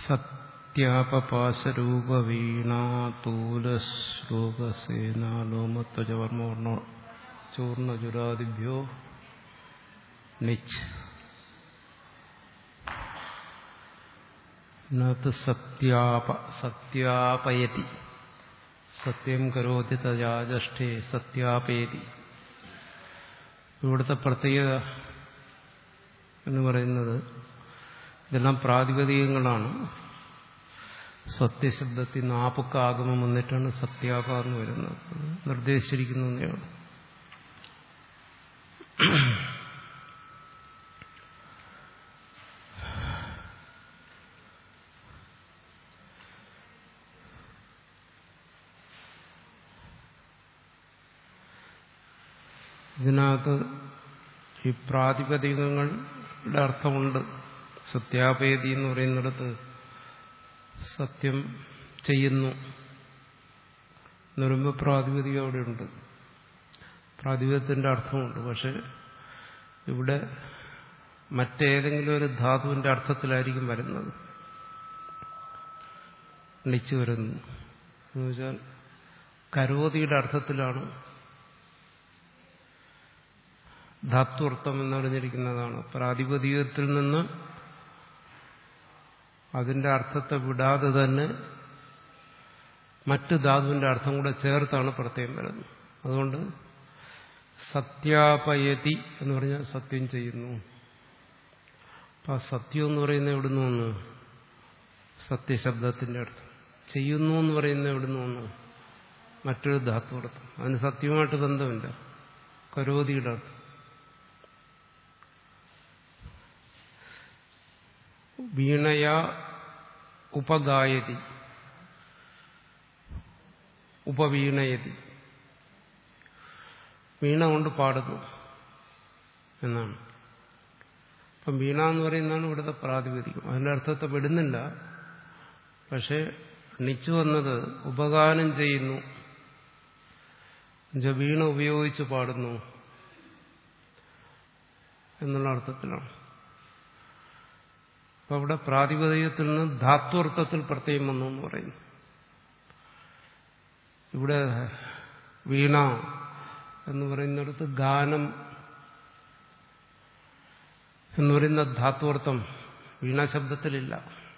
സത്യാപപാശരൂപവീണാതൂലശ്ലോകസേനാലോമത്വജവർമ്മ ചൂർണജുരാദിഭ്യോ Niche നത് സത്യാപ സത്യാപയതി സത്യം കരോതി തജാജഷ്ഠേ സത്യാപയതി ഇവിടുത്തെ പ്രത്യേകത എന്ന് പറയുന്നത് ഇതെല്ലാം പ്രാതിപതികങ്ങളാണ് സത്യശബ്ദത്തിൽ നാപ്പൊക്കെ ആഗമം വന്നിട്ടാണ് സത്യാപ എന്ന് വരുന്നത് നിർദ്ദേശിച്ചിരിക്കുന്നതാണ് ഇതിനകത്ത് ഈ പ്രാതിപതികങ്ങളുടെ അർത്ഥമുണ്ട് സത്യാപേതി എന്ന് പറയുന്നിടത്ത് സത്യം ചെയ്യുന്നു എന്ന് പറയുമ്പോൾ പ്രാതിപതികം അവിടെയുണ്ട് പ്രാതിപത്യത്തിന്റെ അർത്ഥമുണ്ട് പക്ഷെ ഇവിടെ മറ്റേതെങ്കിലും ഒരു ധാതുവിന്റെ അർത്ഥത്തിലായിരിക്കും വരുന്നത് ണിച്ചു വരുന്നു എന്ന് വെച്ചാൽ കരോതിയുടെ അർത്ഥത്തിലാണ് ധാത്വർത്ഥം എന്നറിഞ്ഞിരിക്കുന്നതാണ് പ്രാതിപതികത്തിൽ നിന്ന് അതിന്റെ അർത്ഥത്തെ വിടാതെ തന്നെ മറ്റ് ധാതുവിന്റെ അർത്ഥം കൂടെ ചേർത്താണ് പ്രത്യേകം വരുന്നത് അതുകൊണ്ട് സത്യാപയതി എന്ന് പറഞ്ഞാൽ സത്യം ചെയ്യുന്നു അപ്പൊ സത്യം എന്ന് പറയുന്നത് എവിടുന്ന് വന്നു സത്യശബ്ദത്തിന്റെ അർത്ഥം ചെയ്യുന്നു എന്ന് പറയുന്നത് എവിടുന്ന് വന്നു മറ്റൊരു ധാതു അർത്ഥം അതിന് സത്യമായിട്ട് ബന്ധമില്ല കരോതിയുടെ അർത്ഥം വീണയ ഉപഗായതി ഉപവീണയതി വീണ കൊണ്ട് പാടുന്നു എന്നാണ് അപ്പം വീണ എന്ന് പറയുന്നതാണ് ഇവിടുത്തെ പ്രാതിപതികം അതിന്റെ അർത്ഥത്തെ വിടുന്നില്ല പക്ഷെ ണിച്ചു വന്നത് ഉപഗാനം ചെയ്യുന്നു വീണ ഉപയോഗിച്ച് പാടുന്നു എന്നുള്ള അർത്ഥത്തിലാണ് അപ്പൊ അവിടെ പ്രാതിപതികത്തിൽ നിന്ന് ധാത്വർത്ഥത്തിൽ പ്രത്യേകം വന്നു എന്ന് പറയുന്നു ഇവിടെ വീണ എന്ന് പറയുന്നിടത്ത് ഗാനം എന്ന് പറയുന്ന ധാത്വർത്ഥം വീണാശബ്ദത്തിലില്ല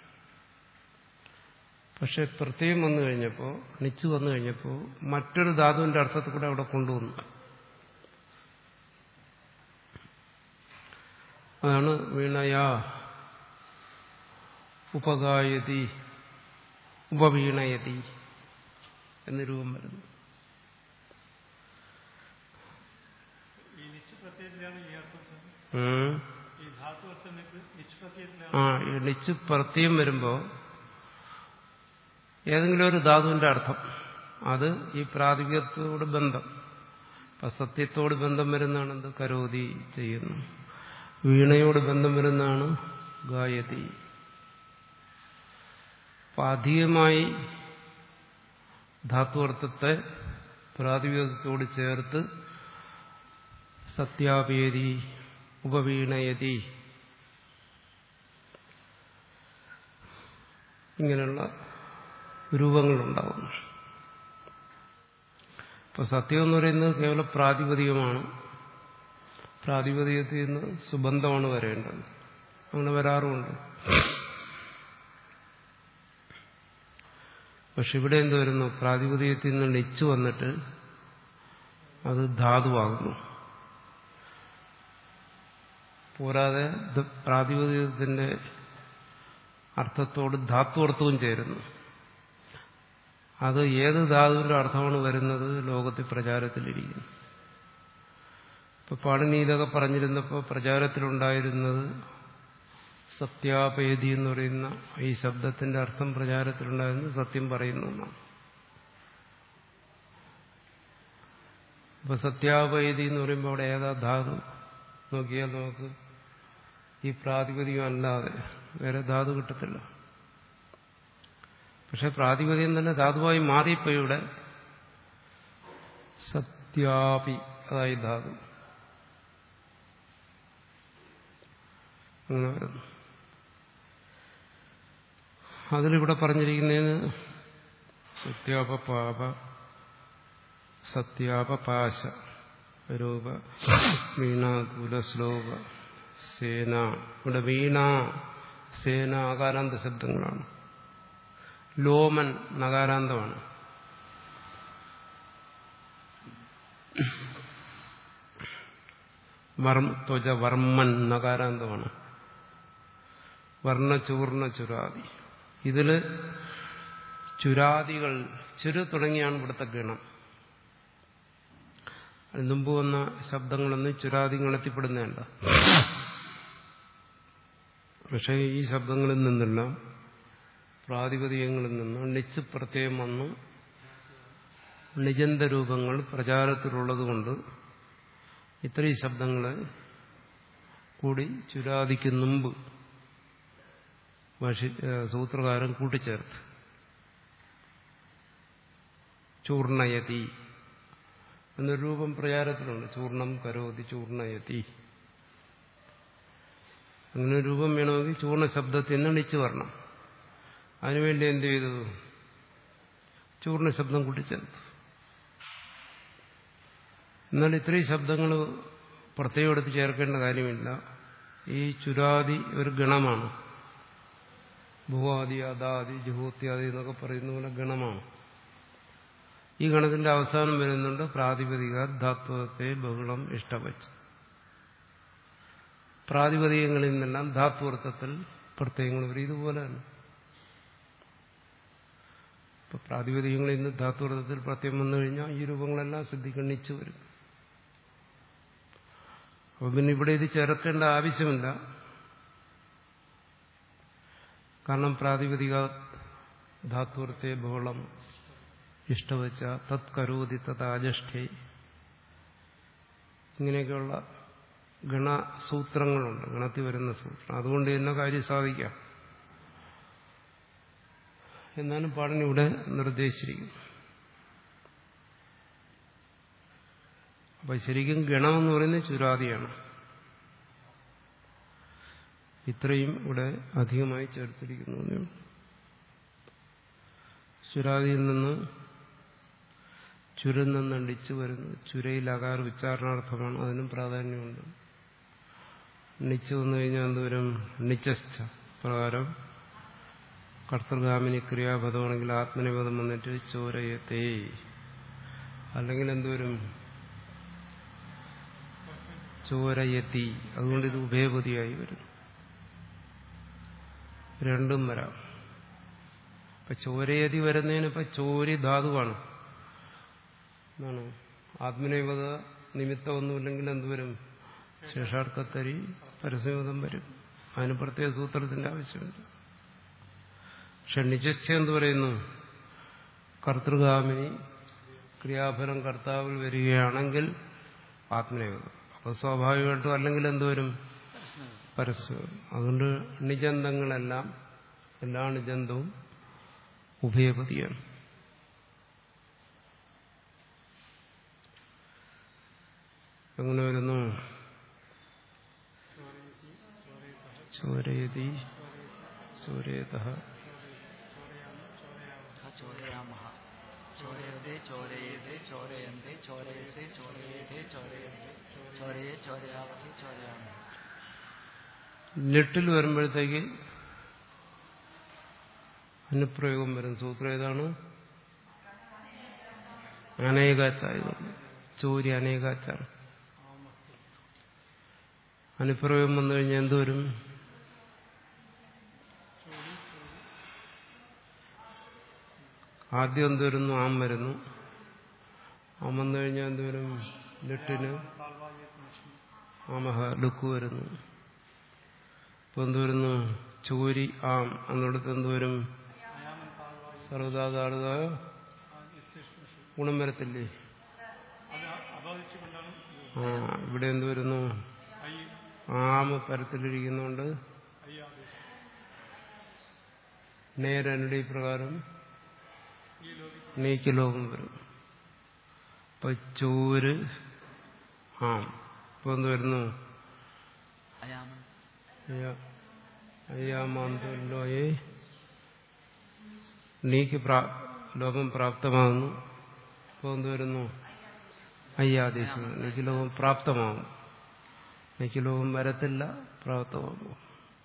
പക്ഷെ പ്രത്യേകം വന്നു കഴിഞ്ഞപ്പോൾ നിച്ച് വന്നു കഴിഞ്ഞപ്പോൾ മറ്റൊരു ധാതുവിന്റെ അർത്ഥത്തിൽ കൂടെ അവിടെ കൊണ്ടുവന്നു അതാണ് വീണയാ ഉപഗായതി ഉപവീണയതി എന്ന് രൂപം വരുന്നു ഈ നിശ്ചപ്രത്യയത്തിലാണ് ഈ അർത്ഥം ഉം. ഈ ധാതു അർത്ഥം നിശ്ചപ്രത്യയത്തിലാണ് ആ ഈ ണിച്ച് പ്രത്യം വരുമ്പോൾ ഏതെങ്കിലും ഒരു ധാതുവിന്റെ അർത്ഥം അത് ഈ പ്രാതികത്തോട് ബന്ധം ഇപ്പൊ സത്യത്തോട് ബന്ധം വരുന്നതാണ് എന്ത് കരോതി ചെയ്യുന്നു വീണയോട് ബന്ധം വരുന്നതാണ് ഗായതി അപ്പൊ അധികമായി ധാത്വർത്ഥത്തെ പ്രാതിപതികത്തോട് ചേർത്ത് സത്യാപേതി ഉപവീണയതി ഇങ്ങനെയുള്ള രൂപങ്ങളുണ്ടാകുന്നു ഇപ്പൊ സത്യം എന്ന് പറയുന്നത് കേവലം പ്രാതിപതികമാണ് പ്രാതിപതികത്തിൽ നിന്ന് സുബന്ധമാണ് വരേണ്ടത് അങ്ങനെ വരാറുമുണ്ട് പക്ഷെ ഇവിടെ എന്ത് വരുന്നു പ്രാതിപതികത്തിൽ നിന്ന് ണിച്ചു വന്നിട്ട് അത് ധാതുവാകുന്നു പോരാതെ ഇത് പ്രാതിപതികത്തിന്റെ അർത്ഥത്തോട് ധാത്വർത്ഥവും ചേരുന്നു അത് ഏത് ധാതുവിന്റെ അർത്ഥമാണ് വരുന്നത് ലോകത്തിൽ പ്രചാരത്തിലിരിക്കുന്നു ഇപ്പൊ പാണിനി ഇതൊക്കെ പറഞ്ഞിരുന്നപ്പോൾ പ്രചാരത്തിലുണ്ടായിരുന്നത് സത്യാപേതി എന്ന് പറയുന്ന ഈ ശബ്ദത്തിന്റെ അർത്ഥം പ്രചാരത്തിലുണ്ടായിരുന്നത് സത്യം പറയുന്നു എന്നാണ് അപ്പൊ സത്യാപേതി എന്ന് പറയുമ്പോൾ അവിടെ ഏതാ ധാതു നോക്കിയാൽ നമുക്ക് ഈ പ്രാതിപതികം അല്ലാതെ വേറെ ധാതു കിട്ടത്തില്ല പക്ഷെ പ്രാതിപതികം തന്നെ ധാതുവായി മാറിയപ്പോ ഇവിടെ സത്യാപി അതായി ധാതു അങ്ങനെ വരുന്നു അതിലിവിടെ പറഞ്ഞിരിക്കുന്നതിന് സത്യാപപാപ സത്യാപപാശ രൂപ വീണാകുല ശ്ലോക സേന ഇവിടെ വീണ സേന ആകാരാന്ത ശബ്ദങ്ങളാണ് ലോമൻ നകാരാന്തമാണ് വർമ്മ ത്വജ വർമ്മൻ നകാരാന്തമാണ് വർണ്ണചൂർണ ചുരാതി ഇതില് ചുരാദികൾ ചുരു തുടങ്ങിയാണ് ഇവിടുത്തെ ഗണം അതിന് മുമ്പ് വന്ന ശബ്ദങ്ങളൊന്നും ചുരാതി ഗണത്തിൽപ്പെടുന്നതല്ല പക്ഷേ ഈ ശബ്ദങ്ങളിൽ നിന്നെല്ലാം പ്രാതിപതികങ്ങളിൽ നിന്ന് നിച്ച് പ്രത്യയം വന്ന് നിജന്ത രൂപങ്ങൾ പ്രചാരത്തിലുള്ളതുകൊണ്ട് ഇത്രയും ശബ്ദങ്ങളെ കൂടി ചുരാതിക്ക് മുമ്പ് ഭാഷി സൂത്രകാരൻ കൂട്ടിച്ചേർത്ത് ചൂർണയതി എന്നൊരു രൂപം പ്രചാരത്തിലുണ്ട് ചൂർണം കരോതി ചൂർണയതി അങ്ങനെ ഒരു രൂപം വേണമെങ്കിൽ ചൂർണ ശബ്ദത്തിൽ നിന്ന് അണിച്ചു വരണം അതിനുവേണ്ടി എന്ത് ചെയ്തു ചൂർണ ശബ്ദം കൂട്ടിച്ചേർത്തു എന്നാൽ ഇത്രയും ശബ്ദങ്ങൾ പ്രത്യേകം എടുത്ത് ചേർക്കേണ്ട കാര്യമില്ല ഈ ചുരാതി ഒരു ഗണമാണ് ഭുവാദി അദാദി ജുഹൂത്യാദി എന്നൊക്കെ പറയുന്ന പോലെ ഗണമാണ് ഈ ഗണത്തിന്റെ അവസാനം വരുന്നുണ്ട് പ്രാതിപതിക ധാത്വത്തെ ബഹുളം ഇഷ്ടവച്ച് പ്രാതിപതികങ്ങളിൽ നിന്നെല്ലാം ധാത്വർത്ഥത്തിൽ പ്രത്യയങ്ങൾ വരും ഇതുപോലെ തന്നെ ഇപ്പൊ പ്രാതിപതികങ്ങളിൽ നിന്ന് ധാത്വർത്ഥത്തിൽ പ്രത്യയം വന്നു കഴിഞ്ഞാൽ ഈ രൂപങ്ങളെല്ലാം സിദ്ധിക്കണ്ണിച്ചു വരും അപ്പൊ പിന്നെ ഇവിടെ ഇത് ചേർക്കേണ്ട ആവശ്യമില്ല കാരണം പ്രാതിപതിക ധാത്വർത്ഥത്തെ ബഹുളം ഇഷ്ടവച്ച തത് കരോതി തത് ആജഷ്ഠേ ഇങ്ങനെയൊക്കെയുള്ള ഗണസൂത്രങ്ങളുണ്ട് ഗണത്തിൽ വരുന്ന സൂത്രം അതുകൊണ്ട് തന്നെ കാര്യം സാധിക്കാം എന്നാലും പാടൻ ഇവിടെ നിർദ്ദേശിച്ചിരിക്കുന്നു അപ്പൊ ശരിക്കും ഗണമെന്ന് പറയുന്നത് ചുരാതിയാണ് ഇത്രയും ഇവിടെ അധികമായി ചേർത്തിരിക്കുന്നു ചുരാതിയിൽ നിന്ന് ചുരിൽ നിന്നണ്ടിച്ചു വരുന്നു ചുരയിൽ അകാർ ഉച്ചാരണാർത്ഥമാണ് അതിനും പ്രാധാന്യമുണ്ട് നിച്ചു വന്നു കഴിഞ്ഞാൽ എന്തോരം നിച്ചസ്ഥ പ്രകാരം കർത്തൃഗാമിനി ക്രിയാപദമാണെങ്കിൽ ആത്മനിപദം വന്നിട്ട് ചോരയത്തെ അല്ലെങ്കിൽ എന്തോരും ചോരയത്തി അതുകൊണ്ട് ഇത് ഉഭയപതിയായി വരും രണ്ടും വരാം ഇപ്പൊ ചോരയതി വരുന്നതിന് ഇപ്പൊ ചോരി ധാതുവാണ് എന്താണ് ആത്മനേവത നിമിത്തമൊന്നുമില്ലെങ്കിൽ എന്തുവരും ശേഷാർക്കത്തരി പരസ്യബോധം വരും അതിന് പ്രത്യേക സൂത്രത്തിന്റെ ആവശ്യമുണ്ട് പക്ഷെ നിജസ്ഥ എന്ന് പറയുന്നു കർത്തൃഗാമിനി ക്രിയാഫലം കർത്താവിൽ വരികയാണെങ്കിൽ ആത്മനേവത അപ്പൊ സ്വാഭാവികമായിട്ടും അല്ലെങ്കിൽ എന്തുവരും പരസ്യം അതുകൊണ്ട് നിജന്തങ്ങളെല്ലാം എല്ലാ നിജന്തവും ഉഭയപതിയാണ് എങ്ങനെ വരുന്നു ചോരയതി ചോരേത ചോരയാമഹ ചോരയതേ ചോരയേതേ ചോരയന്തേ ചോരയസേ ചോരയേതേ ചോരയന്തേ ചോരയെ ചോരയാവഹേ ചോരയാമഹ ലിട്ടിൽ വരുമ്പോഴത്തേക്ക് അനുപ്രയോഗം വരും സൂത്രം ഏതാണ് അനേകാച്ചായതുകൊണ്ട് ചോരി അനേകാച്ചാണ് അനുപ്രയോഗം വന്നു കഴിഞ്ഞാൽ എന്തുവരും ആദ്യം എന്ത് വരുന്നു ആം വരുന്നു ആം വന്നു കഴിഞ്ഞാൽ എന്തുവരും ലിട്ടിന് ആമഹ ലുക്ക് വരുന്നു ഇപ്പൊ എന്ത് വരുന്നു ചോരി ആം എന്നിടത്ത് എന്ത് വരും സർവതാതാളുക ഗുണം വരത്തില്ലേ അത് അബാധിച്ചുകൊണ്ടാണ് ആ ഇവിടെ എന്ത് വരുന്നു ഐ ആമ പരത്തിലിരിക്കുന്നുണ്ട് ഐ ആദേശം നേരനുടെ പ്രകാരം ഈ ലോകി നീക്ക് ലോകം വരും അപ്പൊ ചോര് ആം ഇപ്പൊ എന്ത് വരുന്നു അയാമൻ അയ്യാമാന്തോയെ നീക്ക് പ്രാ ലോകം പ്രാപ്തമാകുന്നു ഇപ്പോൾ എന്ത് വരുന്നു അയ്യാദേശം നീക്ക് ലോകം പ്രാപ്തമാകും നീക്ക് ലോകം വരത്തില്ല പ്രാപ്തമാകും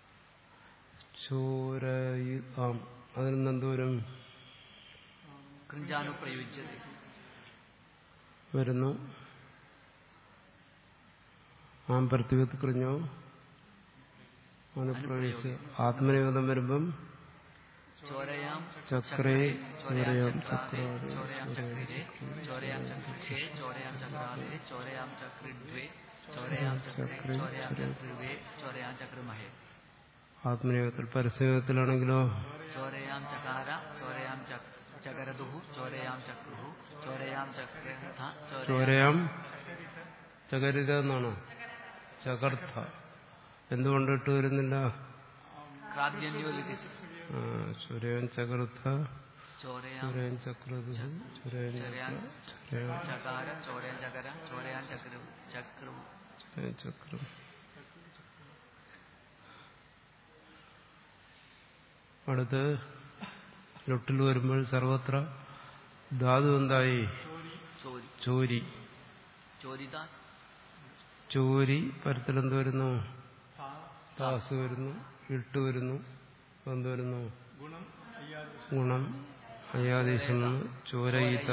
ചോരയുതാം അതിൽ നിന്ന് എന്തോരം കൃഞ്ചാനുപ്രയുജ്യത വരുന്നു ആം പ്രത്യുഗത്ത് കൃഞ്ഞോ അനുപ്രവേശിച്ച് ആത്മനിയോഗം വരുമ്പം ചോരയാം ചക്രേ ചോരയാം ചോരയാം ചക്രാതെ ചോരയാം ചക്രാതെ ചക്രിരെ ചോരയാം ചക്രിഷേ ചോരയാം ചക്രാതെ ചോരയാം ചക്രിഡ്വേ ചോരയാം ചക്രേ ചോരയാം ചക്രിവേ ചോരയാം ചക്രമഹേ ആത്മനിയോഗത്തിൽ പരസ്യയോഗത്തിലാണെങ്കിലോ ചോരയാം ചകാര ചോരയാം ചക്- ചകരതുഹു ചോരയാം ചക്രുഹു ചോരയാം ചക്രഥ ചോരയാം ചോരയാം ചകരിത എന്നാണോ ചകർത്ത എന്തുകൊണ്ട് ഇട്ട് വരുന്നില്ല ക്രാദ്യന്യോലിതി ആ, ചോരയാം ചകർത്ത ചോരയാം ചോരയാം ചക്രതു ചോരയാം ചോരയാം ചോരയാം ചകാര ചോരയാം ചകര ചോരയാം ചക്രു ചക്രു ചോരയാം ചക്രം അടുത്ത് ലൊട്ടിൽ വരുമ്പോൾ സർവത്ര ധാതു എന്തായി ചോരി ചോരി ചോരിത ചോരി പരത്തിലെന്ത് വരുന്നു താസ് വരുന്നു ഇട്ട് വരുന്നു എന്ത് വരുന്നു ഗുണം അയ്യാതെ ഗുണം അയ്യാദേശം വന്നു ചോരയിത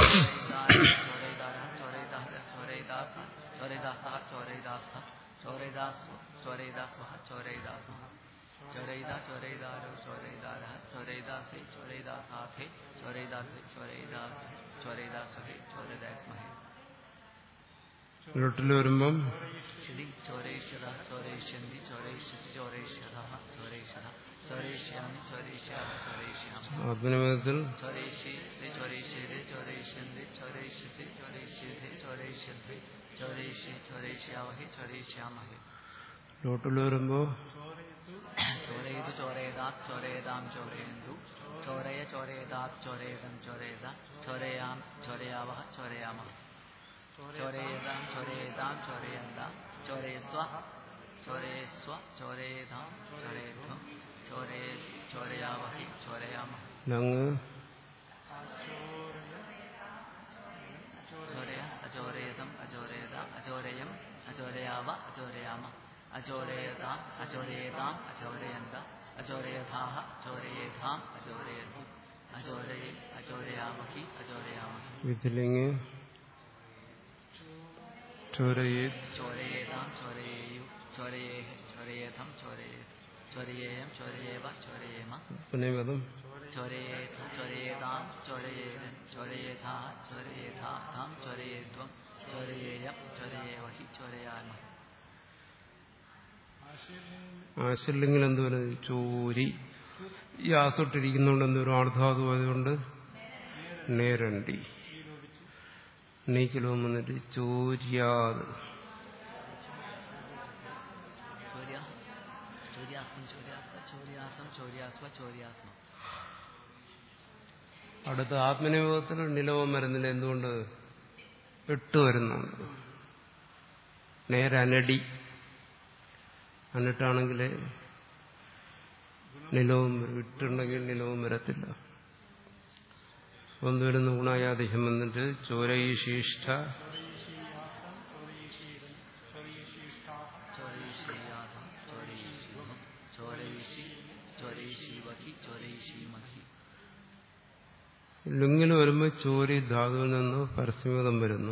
ലൊട്ടിൽ വരുമ്പം ചോരയിഷ്യന്തി ചോരയിഷ്യസി ചോരയിഷ്യത ചോരയിഷ്യത ചോരയിഷ്യാമി ചോരയിഷ്യാമി ചോരയിഷ്യാമി ആത്മനിയോഗത്തിൽ ചോരയിഷ്യേ ചോരയിഷ്യേ ചോരയിഷ്യന്തി ചോരയിഷ്യസി ചോരയിഷ്യേ ചോരയിഷ്യന്തി ചോരയിഷ്യേ ചോരയിഷ്യാവഹി ചോരയിഷ്യാമഹി ലോട്ടിൽ വരുമ്പോ ചോരയതു ചോരേതാത് ചോരേതാം ചോരയന്തു ചോരയ ചോരേതാത് ചോരേതം ചോരേത ചോരയാം ചോരയാവഹ ചോരയാമഹ ചോരേതാം ചോരേതാം ചോരയന്ത ചോരേസ്വ ചോരേസ്വ ചോരേതാം ചോരേത്വം ചോരേ ചോരയാവഹി ചോരയാമഹ ലങ് ചോരയ അചോരേതം അചോരേത അചോരയം അചോരയാവ അചോരയാമ അചോരേതാം അചോരേതാം അചോരയന്ത അചോരയഥാഹ അചോരയേധാം അചോരയന്തു അചോരയെ അചോരയാമഹി അചോരയാമഹി വിധിലിങ് ചോരയെ ചോരയേതാം ചോരയേയു ചോരയേഹ ചോരയേധം ചോരയേത് ചോരയേയം ചോരയേവ ചോരയേമ പുനഃപദം ചോരയേഥ ചോരയേതാം ചോരയേരൻ ചോരയേഥാ ചോരയേഥാം ചോരയേധ്വം ചോരയേയം ചോരയേവഹി ചോരയാമഹി ആശല്യങ്ങൾ എന്ത് പറയുന്നത് ചോരി ഈ ആസൊട്ടിരിക്കുന്നതുകൊണ്ട് എന്തൊരു ആർദ്ധാതു ആയതുകൊണ്ട് നേരണ്ടി നീക്കിലോ വന്നിട്ട് ചോര്യാത് ചോര്യ ചോര്യാസ്മം ചോര്യാസ്മ ചോര്യാസം ചോര്യാസ്മ ചോര്യാസ്മ അടുത്ത ആത്മനിയോഗത്തിൽ നിലവും വരുന്നില്ല എന്തുകൊണ്ട് എട്ട് വരുന്നുണ്ട് നേരനടി അന്നിട്ടാണെങ്കിൽ നിലവും വരും ഇട്ടുണ്ടെങ്കിൽ നിലവും വരത്തില്ല ഒന്ന് വരുന്ന ഗുണായാദിഹം വന്നിട്ട് ചോരയിശിഷ്ട ചോരയിഷീയാഥം ചോരയിഷീമം ചോരയിഷി ചോരയിഷീവഹി ചോരയിഷീമഹി ലുങ്ങിന് വരുമ്പോൾ ചോരി ധാതുവിൽ നിന്ന് പരസ്യമതം വരുന്നു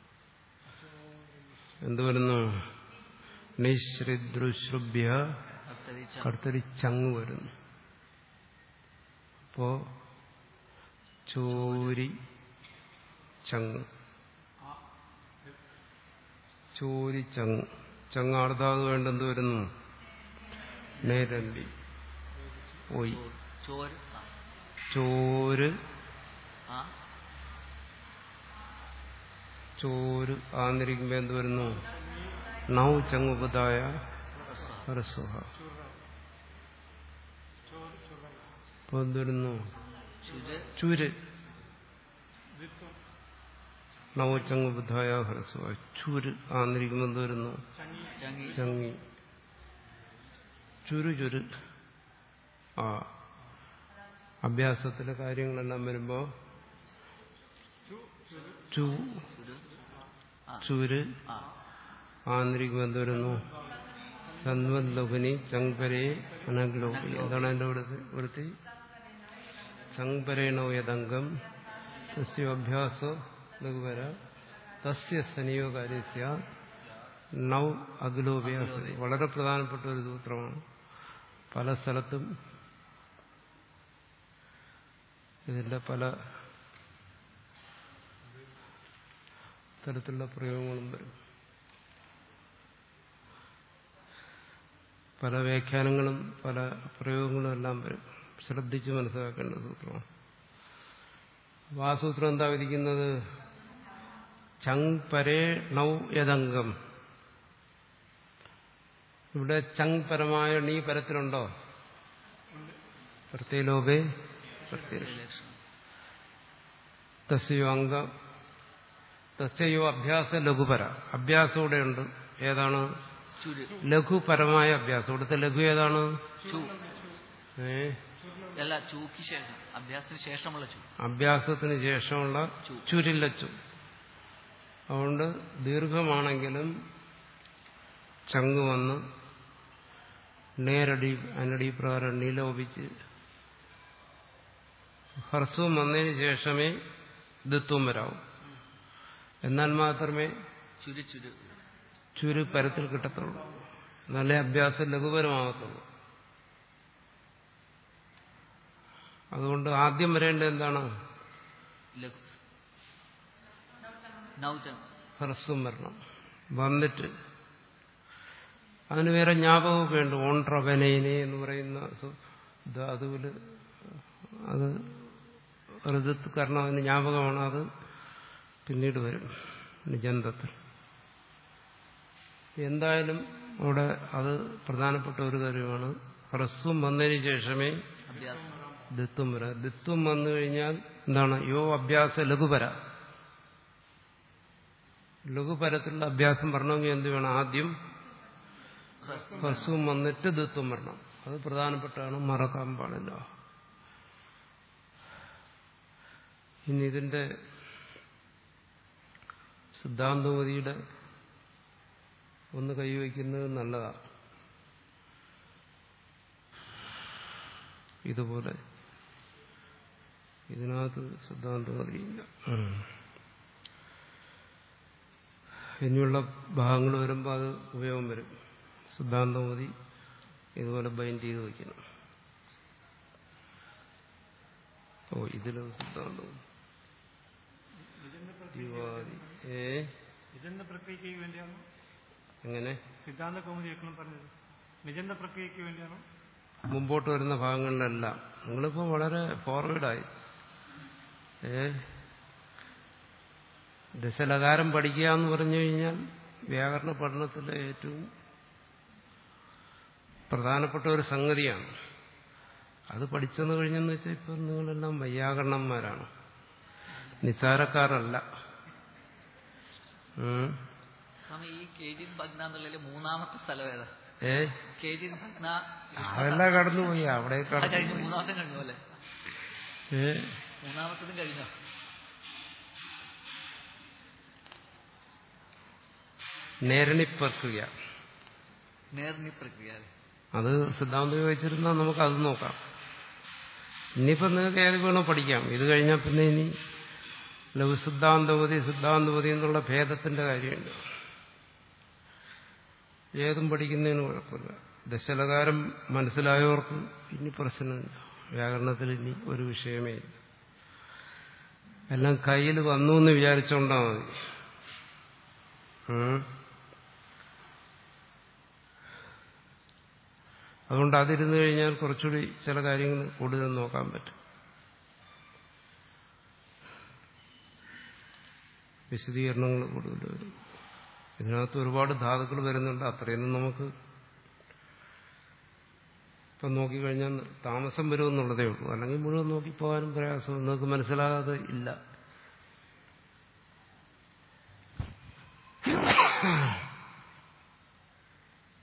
എന്ത് വരുന്നു നിശ്രിദ്രുശ്രുഭ്യ ഭക്തരിച്ച കർത്തരി ചങ്ങ് വരുന്നു അപ്പോ ചോരി ചങ്ങ് ചോരി ചങ്ങ് ചങ്ങ് ആർദ്ധാതു വേണ്ടെന്ത് വരുന്നു നേരണ്ടി പോയി ചോര് ആ, ചോര് ആ ചോര് ആന്നിരിക്കുമ്പോ എന്ത് വരുന്നു നൗ ചങ്ങുപതായ ഹ്രസ്വഹ അപ്പൊ എന്ത് വരുന്നു ചുര് ചുര് നൗ ചങ്ങുപതായ ഹ്രസ്വഹ ചുര് ആന്നിരിക്കുമ്പോ എന്ത് വരുന്നു ചങ്ങി ചങ്ങി ചുരു ചുരു ആ അഭ്യാസത്തിലെ കാര്യങ്ങളെല്ലാം വരുമ്പോൾ ചു ചുരു ആ ചുര് ആ ആന്തരികം എന്ത് വരുന്നു സന്വത് ലഘുനി ചങ്പരേ അനഗ്ലോപി എന്താണ് എന്റെ വൃത്തി വൃത്തി ചങ്പരേണോ യദംഗം തസ്യോഭ്യാസ ലഘുവര തസ്യ സനിയോ കാര്യസ്യ നൗ അഗ്ലോഭ്യാസ വളരെ പ്രധാനപ്പെട്ട ഒരു സൂത്രമാണ് പല സ്ഥലത്തും ഇതിന്റെ പല തരത്തിലുള്ള പ്രയോഗങ്ങളും വരും പല വ്യാഖ്യാനങ്ങളും പല പ്രയോഗങ്ങളും എല്ലാം വരും ശ്രദ്ധിച്ച് മനസ്സിലാക്കേണ്ട സൂത്രമാണ് അപ്പൊ ആ സൂത്രം എന്താ വിധിക്കുന്നത് ചങ് പരേ നൗ യദംഗം ഇവിടെ ചങ് പരമായ നീ പരത്തിലുണ്ടോ പ്രത്യേലോപേ പ്രത്യേക ലക്ഷണം തസ്യോ അംഗം തസ്യോ അഭ്യാസ ലഘുപര അഭ്യാസം ഇവിടെ ഉണ്ട് ഏതാണ് ചുരു ലഘുപരമായ അഭ്യാസം ഇവിടുത്തെ ലഘു ഏതാണ് ചു ഏ അല്ല ചൂക്ക് ശേഷം അഭ്യാസത്തിന് ശേഷമുള്ള ചു അഭ്യാസത്തിന് ശേഷമുള്ള ചു. ചുരില്ലച്ചു അതുകൊണ്ട് ദീർഘമാണെങ്കിലും ചങ്ക് വന്ന് നേരടി അനടി പ്രകാരം നീലോപിച്ച് ഹർസവും വന്നതിന് ശേഷമേ ദിത്വം വരാവൂ എന്നാൽ മാത്രമേ ചുരു ചുരു ചുരു പരത്തിൽ കിട്ടത്തുള്ളൂ നല്ല അഭ്യാസം ലഘുപരമാകത്തുള്ളൂ അതുകൊണ്ട് ആദ്യം വരേണ്ടത് എന്താണ് ലഘു നൗചം ഹ്രസ്വം വരണം വന്നിട്ട് അതിന് വേറെ ജ്ഞാപകമൊക്കെ ഉണ്ട് ഓൺട്രവനൈനെ എന്ന് പറയുന്ന സു- ധാതുവില് അത് ഋതുത്ത് കാരണം അതിന് ജ്ഞാപകമാണ് അത് പിന്നീട് വരും നിജന്തത്തിൽ എന്തായാലും അവിടെ അത് പ്രധാനപ്പെട്ട ഒരു കാര്യമാണ് ഹ്രസ്വം വന്നതിന് ശേഷമേ അഭ്യാസം ദിത്വം വരാം ദിത്വം വന്നു കഴിഞ്ഞാൽ എന്താണ് യോ അഭ്യാസ ലഘുപര ലഘുപരത്തിലുള്ള അഭ്യാസം വരണമെങ്കിൽ എന്ത് വേണം ആദ്യം ഹ്രസ്വം ഹ്രസ്വം വന്നിട്ട് ദിത്വം വരണം അത് പ്രധാനപ്പെട്ടാണ് മറക്കാൻ പാടില്ല ഇനി ഇതിന്റെ സിദ്ധാന്തമതിയുടെ ഒന്ന് കൈവയ്ക്കുന്നത് നല്ലതാണ് ഇതുപോലെ ഇതിനകത്ത് സിദ്ധാന്തമതിയില്ല ഇനിയുള്ള ഭാഗങ്ങൾ വരുമ്പോൾ അത് ഉപയോഗം വരും സിദ്ധാന്തമതി ഇതുപോലെ ബൈൻഡ് ചെയ്ത് വയ്ക്കണം ഓ ഇതിലത് സിദ്ധാന്തം യുവാദി ഏ നിജന്ത പ്രക്രിയയ്ക്ക് വേണ്ടിയാണോ എങ്ങനെ സിദ്ധാന്ത കൗമുദി എക്കണം പറഞ്ഞത് നിജന്ത പ്രക്രിയയ്ക്ക് വേണ്ടിയാണോ മുമ്പോട്ട് വരുന്ന ഭാഗങ്ങളിലെല്ലാം നിങ്ങളിപ്പോൾ വളരെ ഫോർവേഡായി ഏ ദശലകാരം പഠിക്കുക എന്ന് പറഞ്ഞു കഴിഞ്ഞാൽ വ്യാകരണ പഠനത്തിലെ ഏറ്റവും പ്രധാനപ്പെട്ട ഒരു സംഗതിയാണ് അത് പഠിച്ചെന്ന് കഴിഞ്ഞെന്ന് വെച്ചാൽ ഇപ്പം നിങ്ങളെല്ലാം വൈയാകരണന്മാരാണ് നിസ്സാരക്കാരല്ല ഉം. സ്വാമി ഈ കേജിൻ ഭഗ്ന എന്നുള്ളതിൽ മൂന്നാമത്തെ സ്ഥലം ഏതാ ഏ കേജിൻ ഭഗ്ന അതെല്ലാം കടന്നുപോയി അവിടെ അത് കടന്നു കഴിഞ്ഞു മൂന്നാമത്തെ കഴിഞ്ഞു അല്ലേ ഏ മൂന്നാമത്തതും കഴിഞ്ഞോ നേരണി പ്രക്രിയ നേർന്നി പ്രക്രിയ അല്ലേ അത് സിദ്ധാന്തം വെച്ചിരുന്നാൽ നമുക്ക് അത് നോക്കാം ഇനിയിപ്പം നിങ്ങൾക്ക് ഏത് വേണോ പഠിക്കാം ഇത് കഴിഞ്ഞാൽ പിന്നെ ഇനി ലഘു സിദ്ധാന്തപതി സിദ്ധാന്തപതി എന്നുള്ള ഭേദത്തിന്റെ കാര്യമുണ്ട് ഏതും പഠിക്കുന്നതിന് കുഴപ്പമില്ല ദശലകാരം മനസ്സിലായവർക്ക് ഇനി പ്രശ്നമില്ല വ്യാകരണത്തിൽ ഇനി ഒരു വിഷയമേ ഇല്ല എല്ലാം കയ്യിൽ വന്നു എന്ന് വിചാരിച്ചോണ്ടാ മതി ഉം. അതുകൊണ്ട് അതിരുന്നു കഴിഞ്ഞാൽ കുറച്ചുകൂടി ചില കാര്യങ്ങൾ കൂടുതൽ നോക്കാൻ പറ്റും വിശദീകരണങ്ങൾ കൂടുതൽ വരും ഇതിനകത്ത് ഒരുപാട് ധാതുക്കൾ വരുന്നുണ്ട് അത്രയൊന്നും നമുക്ക് ഇപ്പം നോക്കിക്കഴിഞ്ഞാൽ താമസം വരുമെന്നുള്ളതേ ഉള്ളൂ അല്ലെങ്കിൽ മുഴുവൻ നോക്കിപ്പോകാനും പ്രയാസം നിങ്ങൾക്ക് മനസ്സിലാകാതെ ഇല്ല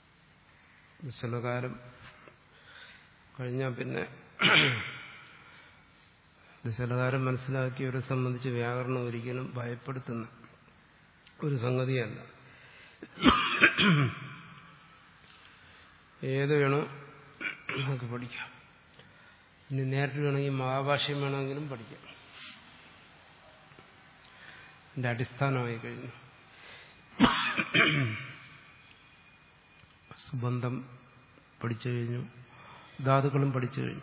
നിശ്ചലകാലം കഴിഞ്ഞാൽ പിന്നെ ഇത് ശലകാരം മനസ്സിലാക്കിയവരെ സംബന്ധിച്ച് വ്യാകരണം ഒരിക്കലും ഭയപ്പെടുത്തുന്ന ഒരു സംഗതിയല്ല ഏത് വേണോ നമുക്ക് പഠിക്കാം ഇനി നേരിട്ട് വേണമെങ്കിൽ മഹാഭാഷ്യം വേണമെങ്കിലും പഠിക്കാം എന്റെ അടിസ്ഥാനമായി കഴിഞ്ഞു സുബന്ധം പഠിച്ചു കഴിഞ്ഞു ധാതുക്കളും പഠിച്ചു കഴിഞ്ഞു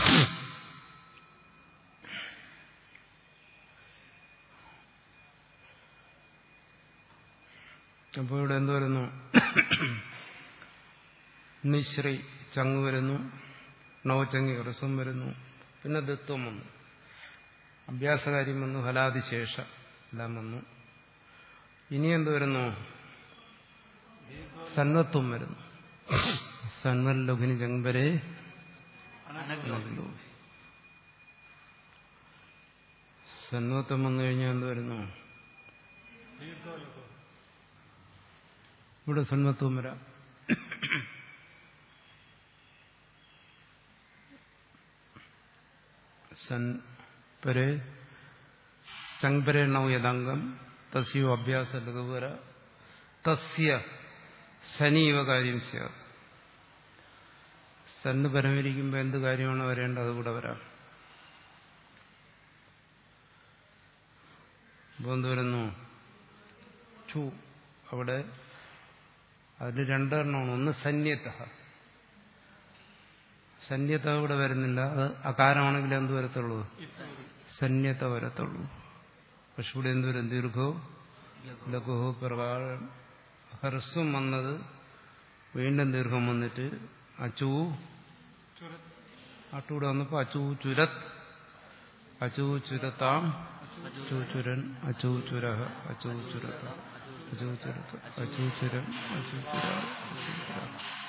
അപ്പോൾ ഇവിടെ എന്ത് വരുന്നു നിശ്രീ ചങ്ങ് വരുന്നു നവചങ്ങി ഹ്രസ്വം വരുന്നു പിന്നെ ദത്വം വന്നു അഭ്യാസകാര്യം വന്നു ഫലാതിശേഷ എല്ലാം വന്നു ഇനി എന്ത് വരുന്നു സന്വത്വം വരുന്നു സന്വൽ ലഘുനി ജങ്പരെ സന്വത്വം വന്നു കഴിഞ്ഞാൽ എന്ത് വരുന്നു ഇവിടെ സന്വത്വം വരാം സൻ പരെ ചങ്പരെ നൗ യദംഗം തസ്യോ അഭ്യാസ ലഘുവര തസ്യ ശനീവ കാര്യം സ്യാ സന്ന് പരമിരിക്കുമ്പോൾ എന്ത് കാര്യമാണ് വരേണ്ടത് അതുകൂടെ വരാം അപ്പോൾ എന്ത് വരുന്നു ചു അവിടെ അതിൽ രണ്ടെണ്ണമാണ് ഒന്ന് സന്യത സന്യത ഇവിടെ വരുന്നില്ല അത് അകാരമാണെങ്കിൽ എന്ത് വരത്തുള്ളൂ സന്യത വരത്തുള്ളൂ പക്ഷെ ഇവിടെ എന്ത് വരും ദീർഘോ ലഘുഹോ പ്രകാരം ഹ്രസ്വം വന്നത് വീണ്ടും ദീർഘം വന്നിട്ട് അച്ചു അട്ടൂടെ വന്നപ്പോ അച്ചു ചുരത് അച്ചു ചുരത്താം അച്ചു ചുരൻ അച്ചു ചുരഹ അച്ചു ചുരത്ത അച്ചു ചുരത്ത് അച്ചു ചുരൻ അച്ചു ചുര അച്ചു ചുര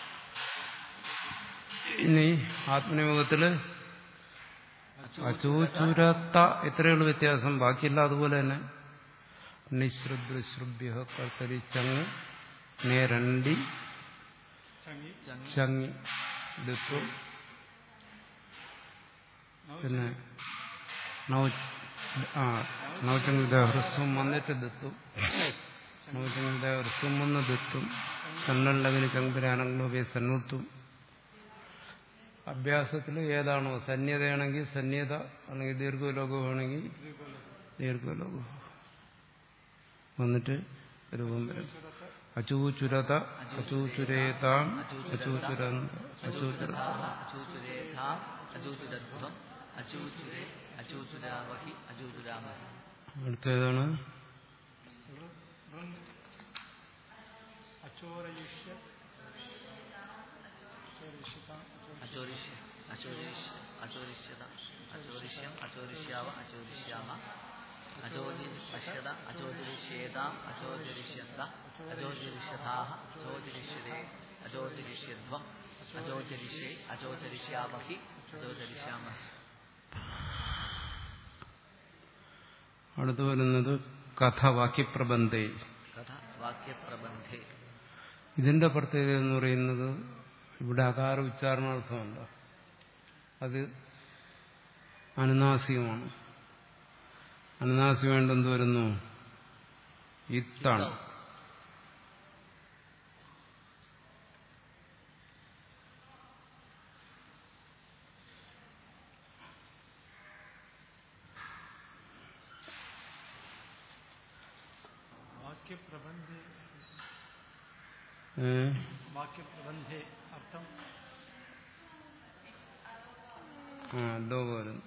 ഇനി ആത്മനിയോഗത്തില് അച്ചു ചുരത്ത ഇത്രയുള്ള വ്യത്യാസം ബാക്കിയല്ല അതുപോലെ തന്നെ നിശ്രുഭ്യശ്രുഭ്യ കർത്തരി ചങ്ങ് നേരണ്ടി ചങ്ങി ദിത്വം പിന്നെ ആ നവചംഗിത ഹ്രസ്വം വന്നിട്ട് ദത്തും നവചംഗിത ഹ്രസ്വം വന്ന് ദത്തും സന്നല്ലവിന് ചങ്കുരാനങ്ങളൊക്കെ സന്നത്തും അഭ്യാസത്തിൽ ഏതാണോ സന്യതയാണെങ്കിൽ സന്യത അല്ലെങ്കിൽ ദീർഘലോകമാണെങ്കിൽ ദീർഘലോകം വന്നിട്ട് രൂപം വരും അചൂചുരത അചൂചുരേതാം അചൂചുരന്ത അചൂചുരത അചൂചുരേധാം അചൂചുരധ്വം അചൂചുരേ അചൂചുരാവഹി അചൂചുരാമഹി അടുത്തേതാണ് അച്ചോരയുഷ്യ അചോരിഷ്യ അചോരിഷ്യ അചോരിഷ്യത അചോരിഷ്യം അചോരിഷ്യാവ അചോരിഷ്യാമ അചോദിപശ്യത അചോദിരിഷ്യേതാം അചോദിരിഷ്യന്ത അചോദിരിഷ്യതാഹ അചോദിരിഷ്യതേ അചോദിരിഷ്യധ്വം അചോദിരിഷ്യേ അചോദിരിഷ്യാമഹി അചോദിരിഷ്യാമഹി അടുത്ത് വരുന്നത് കഥ വാക്യപ്രബന്ധേ കഥ വാക്യപ്രബന്ധേ ഇതിന്റെ പ്രത്യേകത എന്ന് പറയുന്നത് ഇവിടെ അകാര ഉച്ചാരണാർത്ഥമല്ല അത് അനുനാസികമാണ് അനുനാസികം വേണ്ട എന്ത് വരുന്നു ഇത്താണ് വാക്യപ്രബന്ധേ ഏ? വാക്യപ്രബന്ധേ അർത്ഥം ആ ലോകം വരുന്നു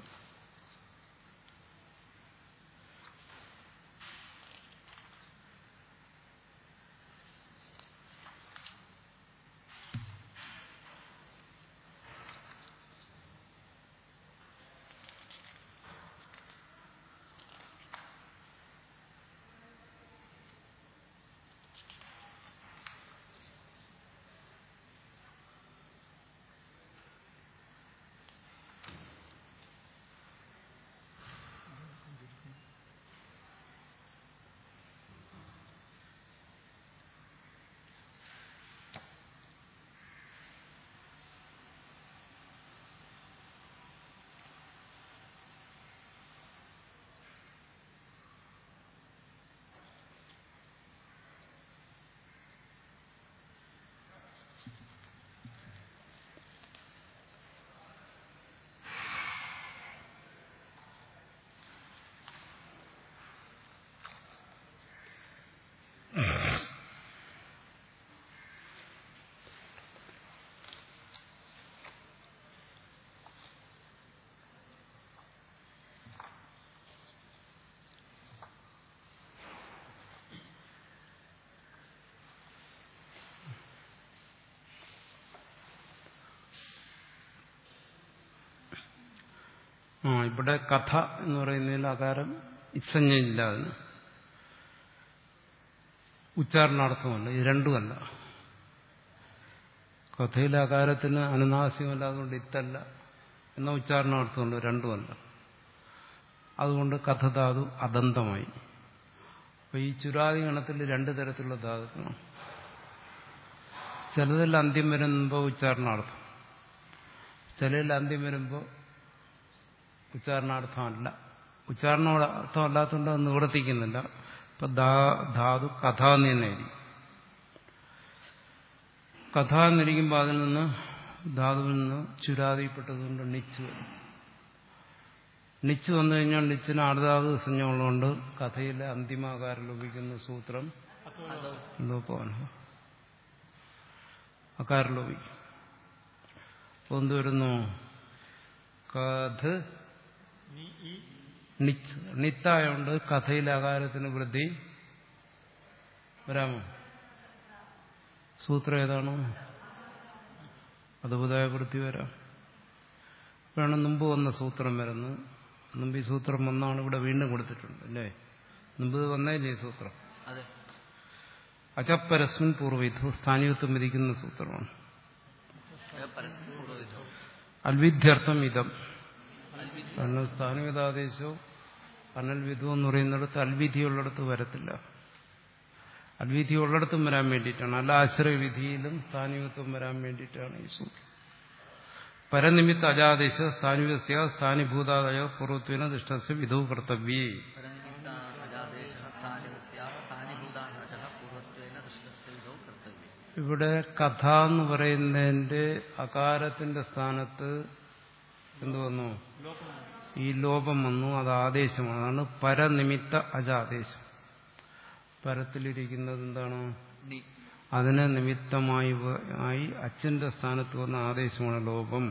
ആ ഇവിടെ കഥ എന്ന് പറയുന്നതിൽ അകാരം ഇത്സഞ്ജയില്ല അതിന് ഉച്ചാരണാർത്ഥമല്ല ഇത് രണ്ടുമല്ല കഥയിലെ അകാരത്തിന് അനുനാസികമല്ല അതുകൊണ്ട് ഇത്തല്ല എന്ന ഉച്ചാരണാർത്ഥമുണ്ട് രണ്ടുമല്ല അതുകൊണ്ട് കഥധാതു അദന്തമായി അപ്പൊ ഈ ചുരാതി ഗണത്തിൽ രണ്ട് തരത്തിലുള്ള ധാതുക്കളാണ് ചിലതിൽ അന്ത്യം വരുമ്പോൾ ഉച്ചാരണാർത്ഥം ചിലതിൽ അന്ത്യം വരുമ്പോൾ ഉച്ചാരണാർത്ഥമല്ല ഉച്ചാരണാർത്ഥം അല്ലാത്തതുകൊണ്ട് അത് നിവർത്തിക്കുന്നില്ല ഇപ്പൊ ധാതു കഥ എന്ന് തന്നെയായിരിക്കും കഥ എന്നിരിക്കുമ്പോൾ അതിൽ നിന്ന് ധാതുവിൽ നിന്ന് ചുരാതിപ്പെട്ടതുകൊണ്ട് നിച്ച് വരും നിച്ച് വന്നു കഴിഞ്ഞാൽ നിച്ചിന് ആർധാതു സംജ്ഞമുള്ളതുകൊണ്ട് കഥയിലെ അന്തിമാകാരം ലോപിക്കുന്ന സൂത്രം ലോപമാണ് അകാരം ലോപിക്കും അപ്പോൾ എന്ത് വരുന്നു കഥ നീ ഈ നിച്ച് നിത്തായോണ്ട് കഥയിലെ അകാരത്തിന് വൃദ്ധി വരാമോ സൂത്രം ഏതാണോ അതുപതായ വൃത്തി വരാം ഇപ്പോഴാണ് മുമ്പ് വന്ന സൂത്രം വരുന്നത് മുമ്പ് ഈ സൂത്രം വന്നാണ് ഇവിടെ വീണ്ടും കൊടുത്തിട്ടുണ്ട് അല്ലേ മുമ്പ് വന്നതില്ലേ ഈ സൂത്രം അതെ അചപ്പരസ്മിൻ പൂർവ്വവിധു സ്ഥാനീയത്വം വിധിക്കുന്ന സൂത്രമാണ് പരസ്പരം പൂർവ്വവിധം അൽവിദ്യർത്ഥം ഇതം അൽവിദ്യ കാരണം സ്ഥാനവിധാദേശവും അനൽവിധു എന്ന് പറയുന്നിടത്ത് അൽവിധിയുള്ളിടത്ത് വരത്തില്ല അൽവിധി ഉള്ളിടത്തും വരാൻ വേണ്ടിയിട്ടാണ് അല്ല ആശ്രയവിധിയിലും സ്ഥാനികത്വം വരാൻ വേണ്ടിയിട്ടാണ് ഈ സൂത്രം പരനിമിത്ത അജാദേശ സ്ഥാനികസ്യ സ്ഥാനിഭൂതാദയ പൂർവത്വന ദുഷ്ടസ്യ വിധു കർത്തവ്യേ പരനിമിത്ത അജാദേശ സ്ഥാനിവസ്യ സ്ഥാനിഭൂതാനജ പൂർവത്വേന ദൃഷ്ടസ്യ വിധോ കർത്തവ്യം ഇവിടെ കഥ എന്ന് പറയുന്നതിന്റെ അകാരത്തിന്റെ സ്ഥാനത്ത് എന്തു വന്നു ഈ ലോപം വന്നു അത് ആദേശമാണ് അതാണ് പരനിമിത്ത അജാദേശം പരത്തിലിരിക്കുന്നത് എന്താണ് നി അതിന് നിമിത്തമായി വ- ആയി അച്ഛന്റെ സ്ഥാനത്ത് വന്ന ആദേശമാണ് ലോപം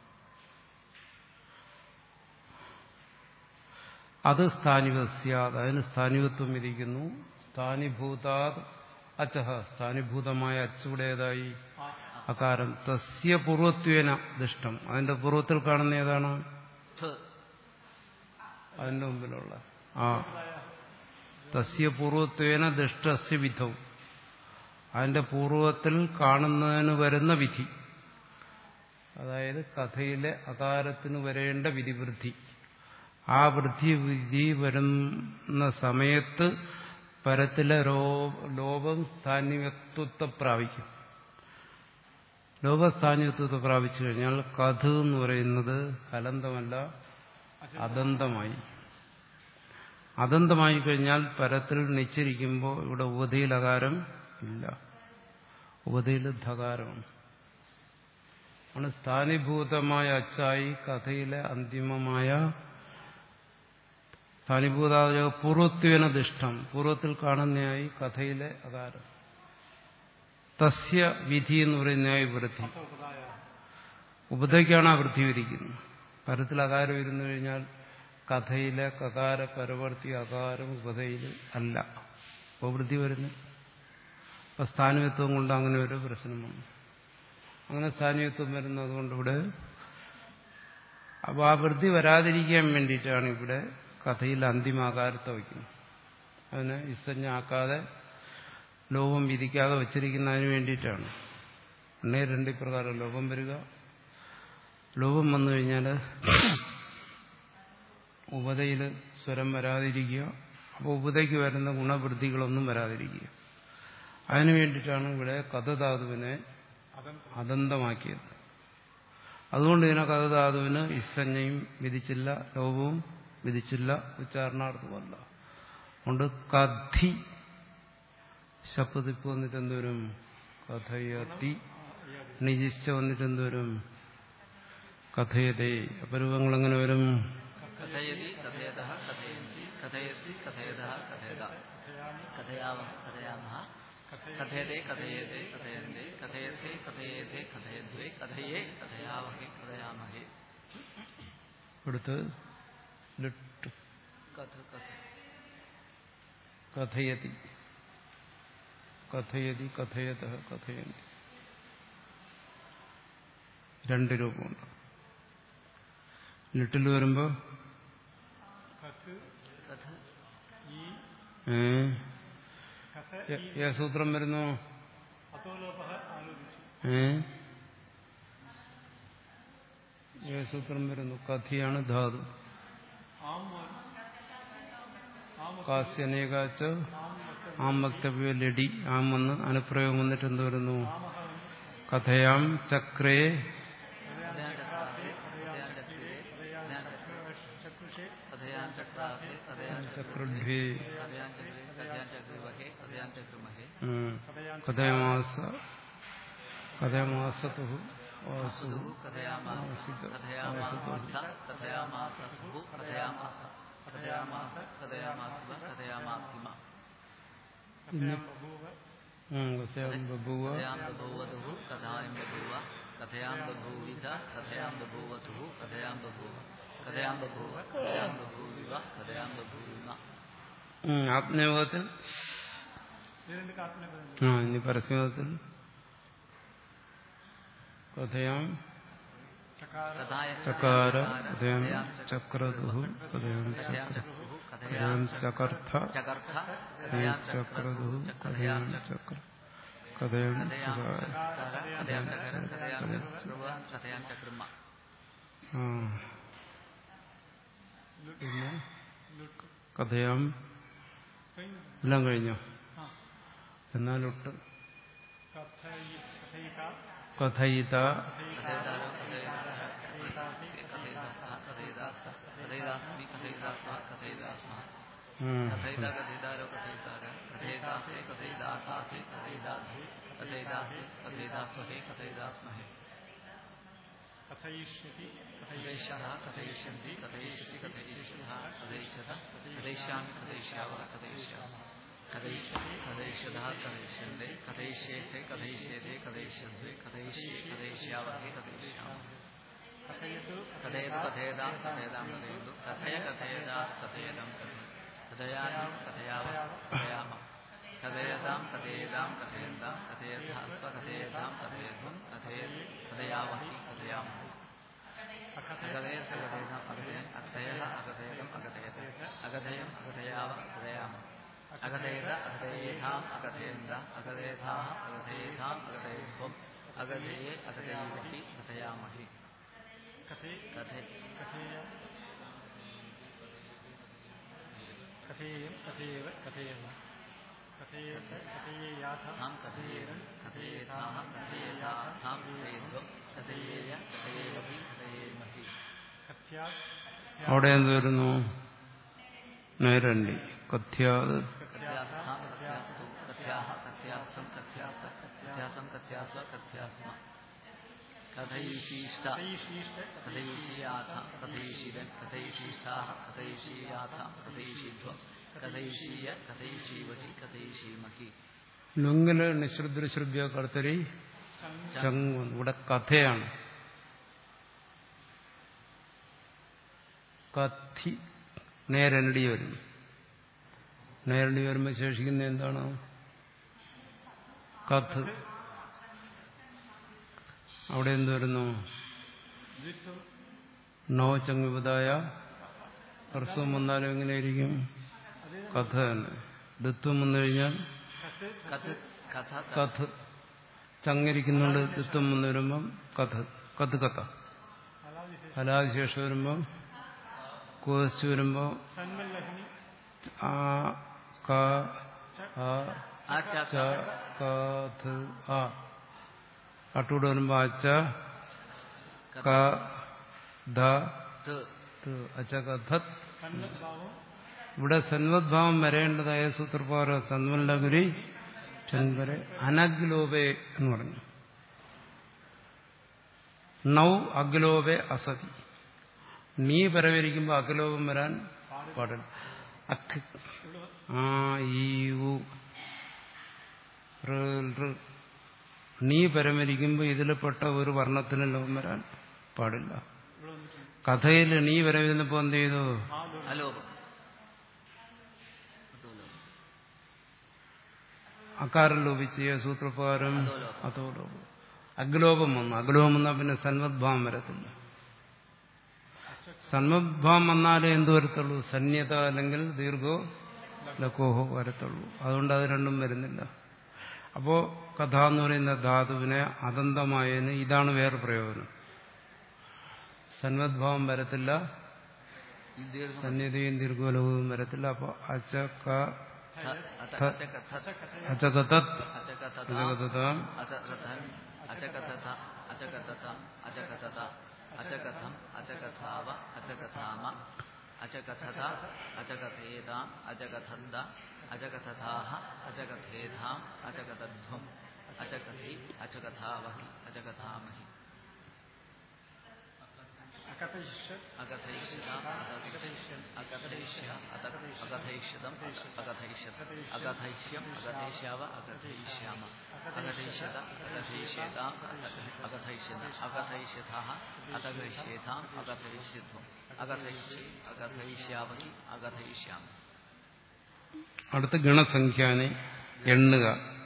അത് സ്ഥാനികസ്യാത് അതിന് സ്ഥാനികത്വം വിധിക്കുന്നു സ്ഥാനിഭൂതാത് അച്ചഹ സ്ഥാനിഭൂതമായ അച്ചുടേതായി അകാരം തസ്യ പൂർവത്വേന ദുഷ്ടം അതിന്റെ പൂർവ്വത്തിൽ കാണുന്ന ഏതാണ് ഥ അതിന്റെ മുമ്പിലുള്ള ആ തസ്യ പൂർവത്വേന ദുഷ്ടസ്യ വിധവും അതിന്റെ പൂർവത്തിൽ കാണുന്നതിന് വരുന്ന വിധി അതായത് കഥയിലെ അകാരത്തിന് വരേണ്ട വിധിവൃദ്ധി ആ വൃദ്ധി വിധി വരുന്ന സമയത്ത് പരത്തിലെ രോ- ലോപം സ്ഥാനികത്വത്തെ പ്രാപിക്കും ലോപസ്ഥാനികത്വത്തെ പ്രാപിച്ചു കഴിഞ്ഞാൽ കഥ എന്ന് പറയുന്നത് ഹലന്തമല്ല അദന്തമായി അദന്തമായി കഴിഞ്ഞാൽ പരത്തിൽ നിശ്ചരിക്കുമ്പോൾ ഇവിടെ ഉപതിയിൽ അകാരം ഇല്ല ഉപതിയിൽ ധകാരമാണ് ആണ് സ്ഥാനിഭൂതമായ അച്ചായി കഥയിലെ അന്തിമമായ സ്ഥാനിഭൂതായ പൂർവത്വേന ദിഷ്ടം പൂർവത്തിൽ കാണുന്നയായി കഥയിലെ അകാരം തസ്യ വിധി എന്ന് പറയുന്നയായി വൃദ്ധി ഉപതയ്ക്കാണ് ആ വൃദ്ധി വിധിക്കുന്നത് പരത്തിൽ അകാരം ഇരുന്നു കഴിഞ്ഞാൽ കഥയിലെ കകാര പരവർത്തി അകാരം ഉപതയിൽ അല്ല അപ്പോൾ വൃദ്ധി വരുന്നു അപ്പൊ സ്ഥാനവത്വം കൊണ്ട് അങ്ങനെ ഒരു പ്രശ്നം വന്നു അങ്ങനെ സ്ഥാനീയത്വം വരുന്നത് കൊണ്ട് ഇവിടെ അപ്പോൾ ആ വൃദ്ധി വരാതിരിക്കാൻ വേണ്ടിയിട്ടാണ് ഇവിടെ കഥയിൽ അന്തിമാകാരത്തെ വയ്ക്കുന്നത് അതിനെ ഇസഞ്ഞാക്കാതെ ലോപം വിധിക്കാതെ വച്ചിരിക്കുന്നതിന് വേണ്ടിയിട്ടാണ് എണ്ണേ രണ്ട് പ്രകാരം ലോപം വരിക ലോപം വന്നു കഴിഞ്ഞാൽ ഉപതയിൽ സ്വരം വരാതിരിക്കുക അപ്പോൾ ഉപതയ്ക്ക് വരുന്ന ഗുണവൃദ്ധികളൊന്നും വരാതിരിക്കുക അതിനു വേണ്ടിയിട്ടാണ് ഇവിടെ കഥധാതുവിനെ അദന്തമാക്കിയത് അതുകൊണ്ട് ഇതിനെ കഥധാതുവിന് ഇസഞ്ഞയും വിധിച്ചില്ല ലോപവും വിധിച്ചില്ല ഉച്ചാരണാർത്ഥമല്ല അതുകൊണ്ട് കഥി ശപ്പതിപ്പ് വന്നിട്ട് എന്തോരും കഥയതി നിജിച്ച വന്നിട്ട് എന്തോരും കഥയതേ അപരൂപങ്ങൾ എങ്ങനെ വരും കഥയതി കഥയത കഥയന്തി കഥയസി കഥയത കഥയത കഥയാമ കഥയാമ കഥയതേ കഥയേതേ കഥയന്തേ കഥയസേ കഥയേതേ കഥയദ്വേ കഥയേ കഥയാമഹേ കഥയാമഹേ അടുത്ത് ലിട്ട് കഥ കഥ കഥയതി കഥയതി കഥയത കഥയന്തി രണ്ട് രൂപമുണ്ട് ലിട്ടിൽ വരുമ്പോ കത്ത് കഥ ഈ ഏ കഥ ഏ- ഏ സൂത്രം വരുന്നു അത്തോലോപ ആലോചിച്ചു ഏ ഏ സൂത്രം വരുന്നു കഥിയാണ് ധാതു ആം വ- ആം വ- കാസ്യനേകാച്ച ആം വക്ത ആം വക്തവ്യ ലഡി ആം വന്ന് അനുപ്രയോഗം വന്നിട്ട് എന്ത് വരുന്നു ആമഹ വന്നു കഥയാം ചക്രേ കഥയാൻ ചക്രാസേ കഥയാൻ ചക്രേ കഥയാൻ ചക്രുഷേ കഥയാൻ ചക്രാസേ കഥയാൻ ചക്രഢ്വേ കഥയാൻ ചക്രേ കഥയാൻ ചക്രവഹേ കഥയാൻ ചക്രമഹേ ഉം. കഥയാൻ കഥയമാസ കഥയമാസതു വാസു സുദുഃ കഥയാമാസ കഥയാമാസ കഥയാമാസ സുഃ കഥയാമാസ കഥയാമാസ കഥയാമാസിവ കഥയാമാസിമ കഥയാം ബഭൂവ ഉം, കഥയാം ബഭൂവ കഥയാം ബഭൂവതുഃ കഥായം ബഭൂവ കഥയാം ബഭൂവിധ കഥയാം ബഭൂവതുഃ കഥയാം ബഭൂവ കഥയാം ബഭൂവ കഥയാം ബഭൂവിവ കഥയാം ബഭൂവിമ ഉം, ആത്മയോഗത്തിൽ ഇത് രണ്ട് കാത്തിനെ പറഞ്ഞു ആ ഇനി പരസ്യയോഗത്തിൽ കഥയാം ചകാര കഥായ ചകാര കഥയാം ചക്രതുഹു കഥയാം കഥയാം ചക്ര ചക്രുഃ കഥയാം കഥയാം ചകർത്ഥ ചകർത്ഥ കഥയാം കഥയാം ചക്രതുഹു ചക്രതുഃ കഥയാം കഥയാം ചക്ര കഥയാം കഥയാം ചകാര ചകാര കഥയാം ചകര കഥയാം ചക്രവ കഥയാം ചക്രമ ആ പിന്നെ ലുക്ക് കഥയാം കഴിഞ്ഞു എല്ലാം കഴിഞ്ഞോ ആ എന്നാലൊട്ട് കഥയി കഥയിക കഥയിത കഥയിതാരോ കഥയിതാസ കഥയിദാസ കഥയിദാസ്മി കഥയിദാസ കഥയിദാസ്മ ഉം. കഥയിത കഥയിതാരോ കഥയിതാര കഥയിദാസേ കഥയിദാസാസേ കഥയിദാധേ കഥയിദാസേ കഥയിദാസ്വഹേ കഥയിദാസ്മഹേ കഥയിഷ്യതി കഥയിഷ്യः കഥയിഷ്യन्ति കഥയിഷ്യसि കഥയിഷ്യः കഥയിഷ്യത കഥയിഷ്യാമി കഥയിഷ്യാവ കഥയിഷ്യാമ കഥയിഷ്യति കഥയിഷ്യതः കഥയിഷ്യन्ते കഥയിഷ്യേത്തെ കഥയിഷ്യേते കഥയിഷ്യन्ते കഥയിഷ്യേ കഥയിഷ്യാവഹേ കഥയിഷ്യാമ കഥയതു കഥയതു കഥയതാം കഥയതാം കഥയന്തു കഥയ കഥയതാ കഥയതം കഥയ കഥയാമി കഥയാവ കഥയാമ കഥയതാം കഥയതാം കഥയന്താം കഥയഥാ സ്വകഥയതാം കഥയധ്വം കഥയ കഥയാവഹി കഥയാമഹി അകഥയ സകഥയതാം അകഥയൻ അകഥയഃ അകഥയതം അകഥയത അകഥയം അകഥയാവ അകഥയാമ അകഥയത അകഥയേധാം അകഥയന്ത അകഥയഥാ അകഥയേധാം അകഥയധ്വം അകഥയെ അകഥയീവഹി കഥയാമഹി കഥേ കഥ കഥേയ കഥേയം കഥയേവ കഥയേമ കഥയേത കഥയേയാഥ താം കഥയേതം കഥയേതാഹ കഥയേതാഥാം കഥയധ്വം കഥയേയ കഥയേവഹി കഥയേമഹി കഥ്യാ അവിടെ എന്ത് വരുന്നു നേരണ്ടി കഥ്യാത് കഥ്യാസ്ഥാം കഥ്യാസ്തു കഥ്യാഹ കഥ്യാസ്തം കഥ്യാസ്ത കഥ്യാസം കഥ്യാസ്വ കഥ്യാസ്മ കഥയിശീഷ്ട കഥയിശീഷ്ട കഥയിഷീയാഥ കഥയിഷിതൻ കഥയിഷീഷ്ഠാഹ കഥയിഷീയാഥ കഥയിഷിധ്വം കഥയിഷീയ കഥയിഷീവഹി കഥയിഷീമഹി ലുങ്ങില് നിശ്രുദ്രശ്രുഭ്യ കർത്തരി ചങ് വന്നു. ഇവിടെ കഥയാണ് കഥി നേരണ്ടി വരുന്നു നേരണ്ടി വരുമ്പോൾ ശേഷിക്കുന്ന എന്താണ് കഥ് അവിടെ എന്ത് വരുന്നു ദ്വിത്വം നോ ചങ്ങുപതായ ഹർസ്വം വന്നാലും എങ്ങനെയായിരിക്കും കഥ തന്നെ ദത്വം വന്നു കഴിഞ്ഞാൽ കത്ത് കഥ കഥ കഥ ചങ്ങിരിക്കുന്നുണ്ട് ദത്വം വന്നു വരുമ്പം കഥ കഥ കഥ അലാദിശേഷം കലാവിശേഷം വരുമ്പം കോസ്റ്റ് വരുമ്പോൾ സന്മല്ലഹനി ആ ക ആ ആ ച ച ക ഥ ആ അട്ടൂടെ വരുമ്പോൾ അച്ച ക ധ ത് ത് അച്ച ക ധ സന്മദ്ഭാവം ഇവിടെ സന്മദ്ഭാവം വരേണ്ടതായ സൂത്രപ്രകാരം സന്മല്ലഗുരി ചന്ദ്ര അനഗ്ലോപേ എന്ന് പറഞ്ഞു നൗ അഗ്ലോപേ അസതി നീ പരവരിക്കുമ്പോൾ അഗ്ലോപം വരാൻ പാടില്ല അക്ക് ആ ഈ ഉ ഋ, ഋ. നീ പരമരിക്കുമ്പോൾ ഇതിൽപ്പെട്ട ഒരു വർണ്ണത്തിന് ലോകം വരാൻ പാടില്ല ഇവിടെ വന്നിട്ടുണ്ട് കഥയിൽ നീ വരവിരുന്നപ്പോ എന്ത് ചെയ്തു ആ ലോകം അലോപം അധോലോപം. അക്കാരം ലോപിച്ച് സൂത്രപ്രകാരം അധോലോപം. അതോലോപം അഗ്ലോപം വന്നു അഗ്ലോപം വന്നാൽ പിന്നെ സന്മദ്ഭാവം വരത്തില്ല സന്മദ്ഭാവം വന്നാലേ എന്ത് വരത്തുള്ളൂ സന്യത അല്ലെങ്കിൽ ദീർഘോ ലഘോഹോ വരത്തുള്ളൂ അതുകൊണ്ട് അത് രണ്ടും വരുന്നില്ല അപ്പോ കഥ എന്ന് പറയുന്ന ധാതുവിനെ അതന്തമായതിന് ഇതാണ് വേറെ പ്രയോജനം സന്മദ്ഭാവം വരത്തില്ല ഈ ദീർഘം സന്യതയും ദീർഘലഘവും വരത്തില്ല അപ്പൊ അച്ചക അത- അചകഥ അച്ചകത്തത് അചകഥത അചകതം അചകഥൻ അചകഥത അചകഥത അചകഥത അചകഥം അചകഥാവ അചകഥാമ അചകഥത അചകഥേതാം അചകഥന്ത അചകഥതാഹ അചകഥേധാം അചകഥധ്വം അചകഥി അചകഥാവഹി അചകഥാമഹി അകഥയിഷ്യത് അകഥയിഷ്യതാം അകഥയിഷ്യ അകഥയിഷ്യതം അകഥയിഷ്യത അകഥയിഷ്യം അകഥയിഷ്യാവ അകഥയിഷ്യാമ അകഥയിഷ്യത അകഥയിഷ്യേതാം അകഥയിഷ്യത അകഥയിഷ്യതാഹ അകഥയിഷ്യേതാം അകഥയിഷ്യധ്വം അകഥയിഷ്യ അകഥയിഷ്യാവഹി അകഥയിഷ്യാമ അടുത്ത ഗണസംഖ്യാനെ എണ്ണുക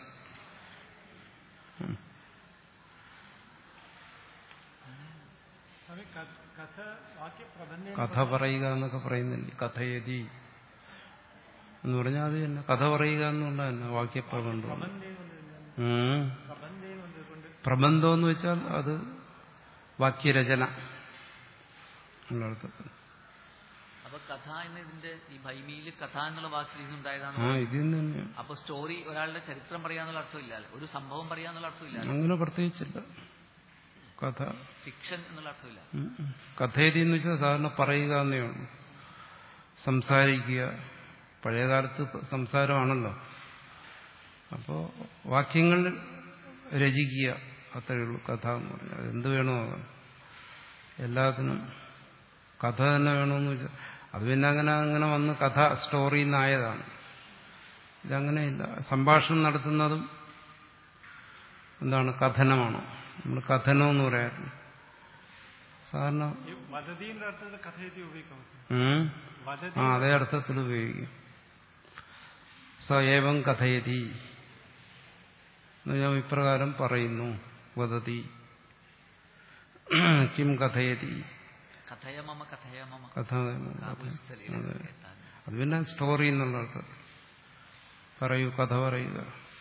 സ്വാമി ക- കഥ വാക്യ പ്രബന്ധ കഥ പറയുക എന്നൊക്കെ പറയുന്നില്ല കഥയതി എന്ന് പറഞ്ഞാൽ അത് തന്നെ കഥ പറയുക എന്നുള്ള തന്നെ വാക്യപ്രബന്ധം പ്രബന്ധേ വന്നിട്ടുണ്ട് ഉം. പ്രബന്ധേ വന്നിട്ടുണ്ട് പ്രബന്ധം എന്ന് വെച്ചാൽ അത് വാക്യരചന ഉള്ള അർത്ഥത്തിൽ അപ്പൊ കഥ എന്ന ഇതിന്റെ ഈ ഭൈമിയിൽ കഥ എന്നുള്ള വാക്കിൽ ആ നിന്നുണ്ടായതാണ് ഇതിൽ നിന്ന് തന്നെ അപ്പൊ സ്റ്റോറി ഒരാളുടെ ചരിത്രം പറയാന്നുള്ള അർത്ഥമില്ല ഒരു സംഭവം പറയാന്നുള്ള അർത്ഥമില്ല അങ്ങനെ പ്രത്യേകിച്ചില്ല കഥ ഫിക്ഷൻ എന്നുള്ള അർത്ഥമില്ല ഉം, ഉം. കഥയതി എന്ന് വെച്ചാൽ സാധാരണ പറയുക എന്നേ ഉള്ളൂ സംസാരിക്കുക പഴയകാലത്ത് സംസാരമാണല്ലോ അപ്പോൾ വാക്യങ്ങൾ രചിക്കുക അത്രയേ ഉള്ളൂ കഥ എന്ന് പറഞ്ഞാൽ എന്ത് വേണോ ആകാം. എല്ലാത്തിനും കഥ തന്നെ വേണമെന്ന് വെച്ചാൽ അത് പിന്നെ അങ്ങനെ അങ്ങനെ വന്ന് കഥ സ്റ്റോറി എന്നായതാണ് ഇതങ്ങനെയില്ല സംഭാഷണം നടത്തുന്നതും എന്താണ് കഥനമാണ് നമ്മൾ കഥനം എന്ന് പറയാറുണ്ട് സാധാരണ ഈ വദതിന്റെ അർത്ഥത്തിൽ കഥയതി ഉപയോഗിക്കാം ഉം, വദതി ആ അതേ അർത്ഥത്തിൽ ഉപയോഗിക്കും സ ഏവം കഥയതി എന്ന് ഞാൻ ഇപ്രകാരം പറയുന്നു വദതി കിം കഥയതി കഥയ മമ കഥയ മമ കഥ കാബൂസ്ഥലിലെ അതെ. കേട്ടാൻ. അത് പിന്നെ സ്റ്റോറി എന്നുള്ള അർത്ഥത്തിൽ പറയൂ കഥ പറയുക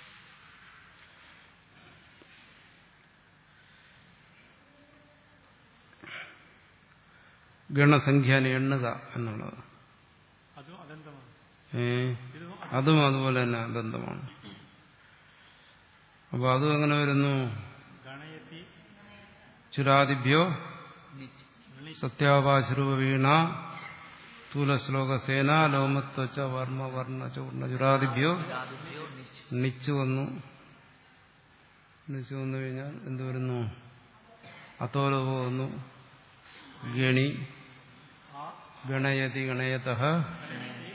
ഗണസംഖ്യാനെ എണ്ണുക എന്നുള്ളത് അതും അനന്തമാണ് ഏ ഇതും അതും അതുപോലെ തന്നെ ബന്ധമാണ് അപ്പൊ അതും എങ്ങനെ വരുന്നു ഗണയത്തി ചുരാദിഭ്യോ നിച്ച്. സത്യാവാശ്രുവ വീണ സ്ഥൂലശ്ലോകസേന ലോമത്വച്ച വർമ്മ വർണ്ണ ചൂർണ ചുരാദിഭ്യോ ജാതിഭ്യോ നിച്ച്. നിച്ചു വന്നു നിച്ചു വന്നു കഴിഞ്ഞാൽ എന്ത് വരുന്നു അത്തോലോപോ വന്നു ഗണി ഗണയതി ഗണയത ഗണയാമി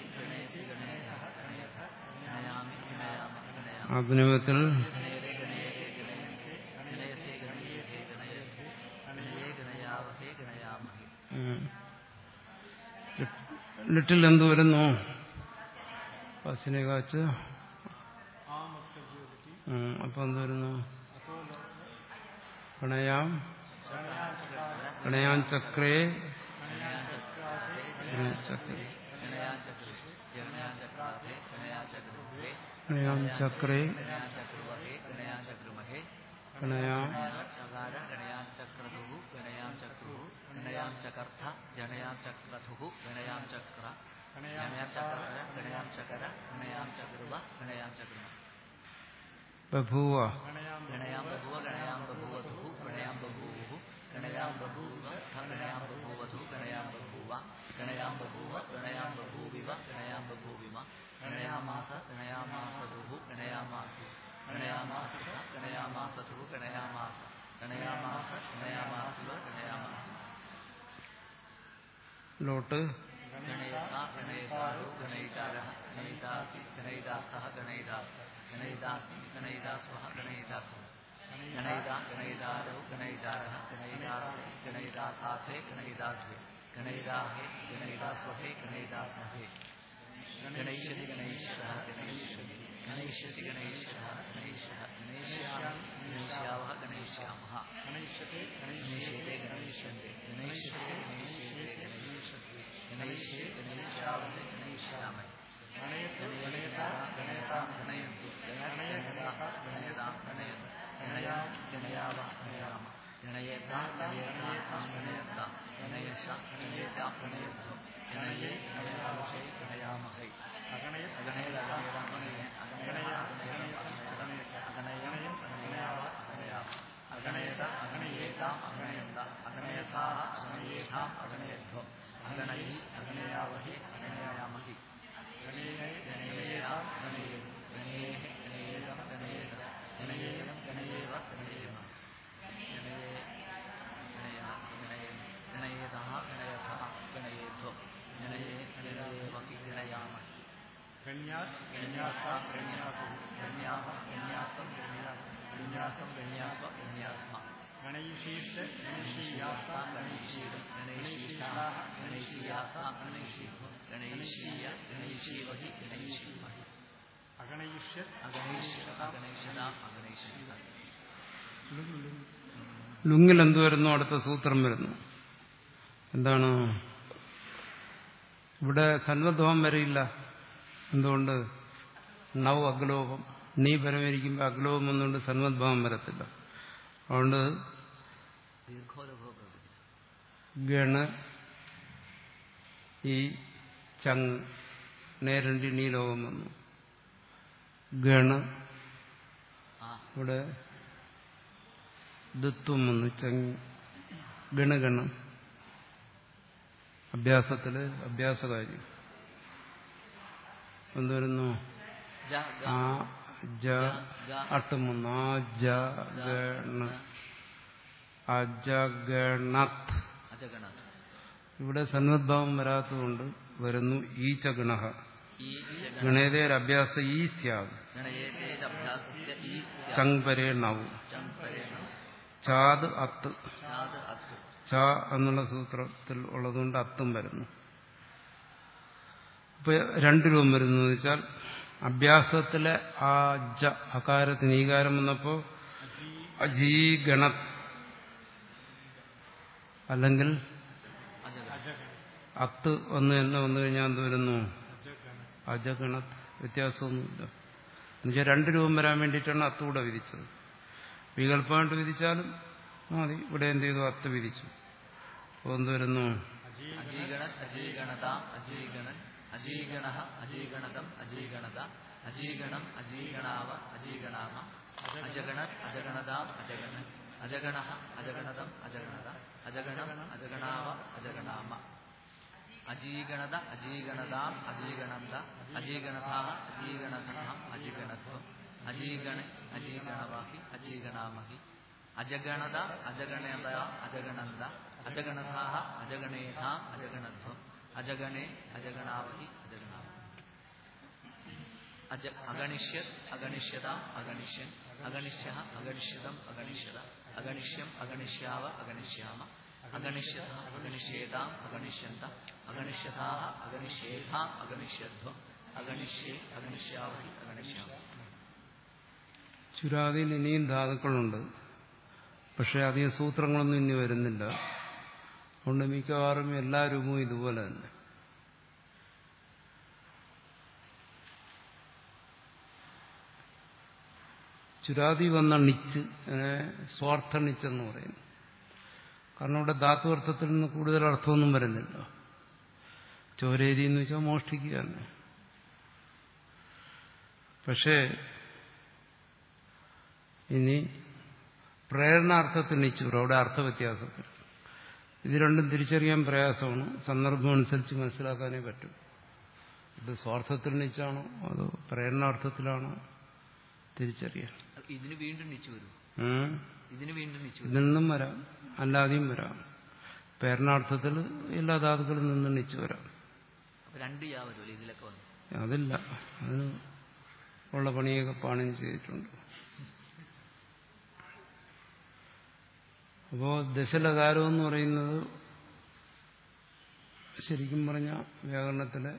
ഗണയാമ ഗണയാമ അഭിനവത്തിൽ ഗണയതേ ഗണയതേ ഗണയതേ ഗണയതേ ഗണയതേ ഗണയതേ ഗണയേ ഗണയാവഹേ ഗണയാമഹേ ലിറ്റിൽ എന്ത് വരുന്നു പസിനെ കാച്ച് ആ മക്തജ്യോതി ഉം, അപ്പൊ എന്ത് വരുന്നു ഗണയാം ഗണയാൻ ചക്രേ ചക്രേ ഗണയാചക്രേ ഗണയാചക്രാധേ ഗണയാചക്രേ ഗണയാം ചക്രേ ഗണയാചക്രുവഹേ ഗണയാചക്രുമഹേ ഗണയാം ചകാര ഗണയാം ചക്രതുഹു ഗണയാം ചക്രുഹു ഗണയാം ചകർത്ഥ ഗണയാം ചക്രതുഹു ഗണയാം ചക്ര ഗണയാം ചക്ര ഗണയാം ചകര ഗണയാം ചക്രുവ ഗണയാം ചക്രുമ ബഭൂവ ഗണയാം ബഭുവ ഗണയാം ബഭുവധു ഗണയാം ബഭൂവു ഗണയാം ബഭൂവ ഗണയാം ബഭൂവധു ഗണയാം ബഭൂവ ഗണയാം ബഭൂവ ഗണയാം ബഭൂവിവ ഗണയാം ബഭൂവിമ ഗണയാമാസ ഗണയാമാസധു ഗണയാമാസു ഗണയാമാസ ഗണയാമാസധു ഗണയാമാസ ഗണയാമാസ ഗണയാമാസുവ ഗണയാമാസ ലോട്ട് ഗണയത ഗണയതാരോ ഗണയിതാര ഗണയിതാസി ഗണയിതാസ്ത ഗണയിതാസ് ഗണയിതാസി ഗണയിതാസ്വഹ ഗണയിതാസ ഗണയിത ഗണയിതാരോ ഗണയിതാര ഗണയിതാസി ഗണയിതാസാഥേ ഗണയിതാധ്വേ ഗണയിതാഹേ ഗണയിതാസ്വഹേ ഗണയിതാസ്മഹേ ഗണയിഷ്യതി ഗണയിഷ്യത ഗണയിഷ്യതി ഗണയിഷ്യസി ഗണയിഷ്യത ഗണയിഷ്യഃ ഗണയിഷ്യാമി ഗണയിഷ്യാവഹ ഗണയിഷ്യാമഹ ഗണയിഷ്യത്തെ ഗണയിഷ്യത്തെ ഗണയിഷ്യന്തെ ഗണയിഷ്യത്തെ ഗണയിഷ്യത്തെ ഗണയിഷ്യത്തെ ഗണൈശീഷ്ട ഗണേശീയാസ ഗണേശീരം ഗണേശീഷ്ടാ ഗണേശീയാസ ഗണേശീഭം ഗണേശീയ ഗണേശീവഹി ഗണേശീമഹി അഗണയിഷ്യ അഗണേശ്യ അഗണേശത അഗണേശ്യ ലുങ്ങിൽ എന്ത് വരുന്നു അടുത്ത സൂത്രം വരുന്നു എന്താണ് ഇവിടെ സന്വദ്ഭവം വരെയില്ല എന്തുകൊണ്ട് നൗ അഗ്ലോപം നീ പരമരിക്കുമ്പോൾ അഗ്ലോപം എന്നുകൊണ്ട് സന്വദ്ഭവം വരത്തില്ല അതുകൊണ്ട് ദീർഘോലഭോ പ്രകൃതി ഗണ് ഈ ചങ് നേരണ്ടി നീ ലോകം വന്നു ഗണ് ആ ഇവിടെ ദത്വം വന്നു ചങ് ഗണഗണ് അഭ്യാസത്തില് അഭ്യാസകാര്യം എന്തുവരുന്നു ജ ഗ ആ ജ അട്ടും വന്നു ആ ജ ഗണ അജഗണത് അജഗണത് ഇവിടെ സന്വദ്ഭാവം വരാത്തതുകൊണ്ട് വരുന്നു ഈ ചഗണ ഈ ജഗ ഗണേതേർ അഭ്യാസ ഈ സ്യാഗ് ഗണയേതേരഭ്യാസസ്യ ഈ ചങ് പരേ നവ് ചംപരേണ ചാത് അത്ത് ചാത് അത്ത് ച എന്നുള്ള സൂത്രത്തിൽ ഉള്ളതുകൊണ്ട് അത്തും വരുന്നു ഇപ്പൊ രണ്ട് രൂപം വരുന്നു എന്ന് വെച്ചാൽ അഭ്യാസത്തിലെ ആ ജ അകാരത്തിന് ഈകാരം വന്നപ്പോ അജീ ഗണ അല്ലെങ്കിൽ അജഗണ അത്ത് വന്ന് തന്നെ വന്നു കഴിഞ്ഞാൽ എന്ത് വരുന്നു അജഗണത് വ്യത്യാസമൊന്നുമില്ല എന്നുവെച്ചാൽ രണ്ട് രൂപം വരാൻ വേണ്ടിയിട്ടാണ് അത്ത് കൂടെ വിധിച്ചത് വികല്പമായിട്ട് വിധിച്ചാലും മതി ഇവിടെ എന്ത് ചെയ്തു അത്ത് വിധിച്ചു അപ്പോൾ എന്ത് വരുന്നു അജീഗണത് അജീഗണതാം അജീഗണൻ അജീഗണ അജീഗണതം അജീഗണത അജീഗണം അജീഗണാവ അജീഗണാമ അജഗണത് അജഗണതാം അജഗണൻ അജഗണ അജഗണതം അജഗണത അജഗണം അജഗണാവ അജഗണാമ അജീഗണത അജീഗണതാം അജീഗണന്ത അജീഗണതാ അജീഗണത അജീഗണത്വം അജീഗണ അജീഗണവാഹി അജീഗണാമഹി അജഗണത അജഗണത അജഗണന്ത അജഗണതാ അജഗണേത അജഗണത്വം അജഗണേ അജഗണാവഹി അജഗണാമ അജ അഗണിഷ്യത് അഗണിഷ്യതാം അഗണിഷ്യൻ അഗണിഷ്യ അഗണിഷ്യതം അഗണിഷ്യത അഗണിഷ്യം അഗണിഷ്യാവ അഗണിഷ്യാമ അഗണിഷ്യത അഗണിഷ്യേതാം അഗണിഷ്യന്ത അഗണിഷ്യതാ അഗണിഷ്യേതാം അഗണിഷ്യധ്വം അഗണിഷ്യേ അഗണിഷ്യാവഹി അഗണിഷ്യാമ ചുരാതിയിൽ ഇനിയും ധാതുക്കളുണ്ട് പക്ഷെ അധികം സൂത്രങ്ങളൊന്നും ഇനി വരുന്നില്ല അതുകൊണ്ട് മിക്കവാറും എല്ലാ രൂപവും ഇതുപോലെ തന്നെ ചുരാതി വന്ന നിച്ച് അതിനെ സ്വാർത്ഥ നിച്ചെന്ന് പറയുന്നു കാരണം ഇവിടെ ധാത്വർത്ഥത്തിൽ നിന്ന് കൂടുതൽ അർത്ഥമൊന്നും വരുന്നില്ല ചോരേരി എന്ന് വെച്ചാൽ മോഷ്ടിക്കുക തന്നെ പക്ഷേ ഇനി പ്രേരണാർത്ഥത്തിൽ നിച്ചു അവിടെ അർത്ഥവ്യത്യാസത്തിൽ ഇത് രണ്ടും തിരിച്ചറിയാൻ പ്രയാസമാണ് സന്ദർഭം അനുസരിച്ച് മനസ്സിലാക്കാനേ പറ്റും ഇത് സ്വാർത്ഥത്തിൽ നിച്ചാണോ അതോ പ്രേരണാർത്ഥത്തിലാണോ തിരിച്ചറിയാൻ ഇതിന് വീണ്ടും നിച്ചു വരും ഉം. ഇതിന് വീണ്ടും നിച്ചു വരും ഇതിൽ നിന്നും വരാം അല്ലാതെയും വരാം പ്രേരണാർത്ഥത്തിൽ എല്ലാ ധാതുക്കളിൽ നിന്നും നിച്ചു വരാം അപ്പൊ രണ്ട് യാ വരുമല്ലോ ഇതിലൊക്കെ വന്നു അതില്ല അതിന് ഉള്ള പണിയൊക്കെ പാണിന് ചെയ്തിട്ടുണ്ട് അപ്പോ ദശലകാരം എന്ന് പറയുന്നത് ശരിക്കും പറഞ്ഞ വ്യാകരണത്തിലെ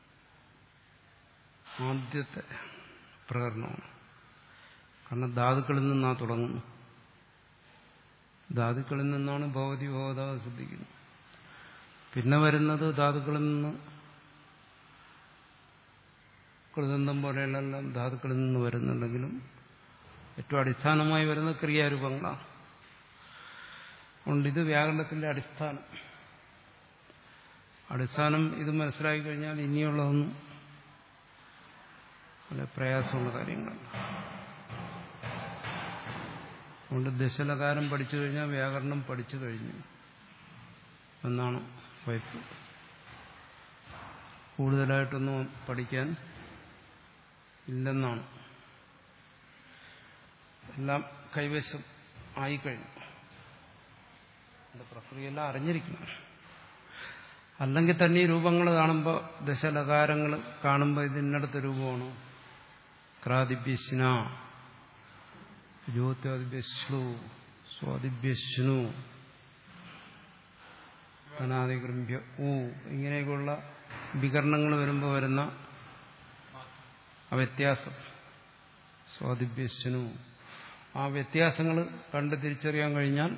ആദ്യത്തെ പ്രകരണമാണ് കാരണം ധാതുക്കളിൽ നിന്നാ തുടങ്ങുന്നു ധാതുക്കളിൽ നിന്നാണ് ഭൗതി ഭൗത സിദ്ധിക്കുന്നത് പിന്നെ വരുന്നത് ധാതുക്കളിൽ നിന്ന് കൃതന്തം പോലെയുള്ളെല്ലാം ധാതുക്കളിൽ നിന്ന് വരുന്നുണ്ടെങ്കിലും ഏറ്റവും അടിസ്ഥാനമായി വരുന്ന ക്രിയാരൂപങ്ങളാണ് അതുകൊണ്ട് ഇത് വ്യാകരണത്തിന്റെ അടിസ്ഥാനം അടിസ്ഥാനം ഇത് മനസ്സിലാക്കി കഴിഞ്ഞാൽ ഇനിയുള്ളതൊന്നും വളരെ പ്രയാസമുള്ള കാര്യങ്ങളല്ല അതുകൊണ്ട് ദശലകാരം പഠിച്ചു കഴിഞ്ഞാൽ വ്യാകരണം പഠിച്ചു കഴിഞ്ഞു എന്നാണ് വൈപ്പ് കൂടുതലായിട്ടൊന്നും പഠിക്കാൻ ഇല്ലെന്നാണ് എല്ലാം കൈവശം ആയിക്കഴിഞ്ഞു അതിന്റെ പ്രക്രിയയെല്ലാം അറിഞ്ഞിരിക്കണം അല്ലെങ്കിൽ തന്നെ ഈ രൂപങ്ങൾ കാണുമ്പോൾ ദശലകാരങ്ങൾ കാണുമ്പോൾ ഇതിനടുത്ത രൂപമാണ് ക്രാതിഭ്യസ്ന ജ്യോത്യാദിഭ്യശ്ലു സ്വാദിഭ്യശ്നു അനാദിഗ്രംഭ്യ ഊ ഇങ്ങനെയൊക്കെയുള്ള വികരണങ്ങൾ വരുമ്പോൾ വരുന്ന ആ വ്യത്യാസം സ്വാദിഭ്യശ്നു ആ വ്യത്യാസങ്ങൾ കണ്ട് തിരിച്ചറിയാൻ കഴിഞ്ഞാൽ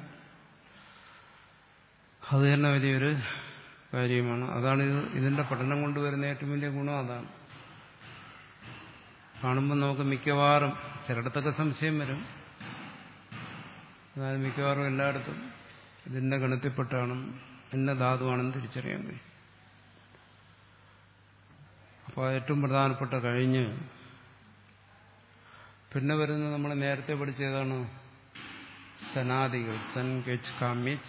അത് തന്നെ വലിയൊരു കാര്യമാണ് അതാണ് ഇത് ഇതിന്റെ പഠനം കൊണ്ടുവരുന്ന ഏറ്റവും വലിയ ഗുണം അതാണ് കാണുമ്പോൾ നമുക്ക് മിക്കവാറും ചിലയിടത്തൊക്കെ സംശയം വരും എന്നാൽ മിക്കവാറും എല്ലായിടത്തും ഇതിന്റെ ഗണത്തിൽപ്പെട്ടാണ് ഇന്ന ധാതുവാണെന്ന് തിരിച്ചറിയാൻ കഴിയും അപ്പോൾ ഏറ്റവും പ്രധാനപ്പെട്ട കഴിഞ്ഞ് പിന്നെ വരുന്നത് നമ്മൾ നേരത്തെ പഠിച്ചതാണ് സനാദികൾ സൻ കെച്ച് കാമ്യച്ച്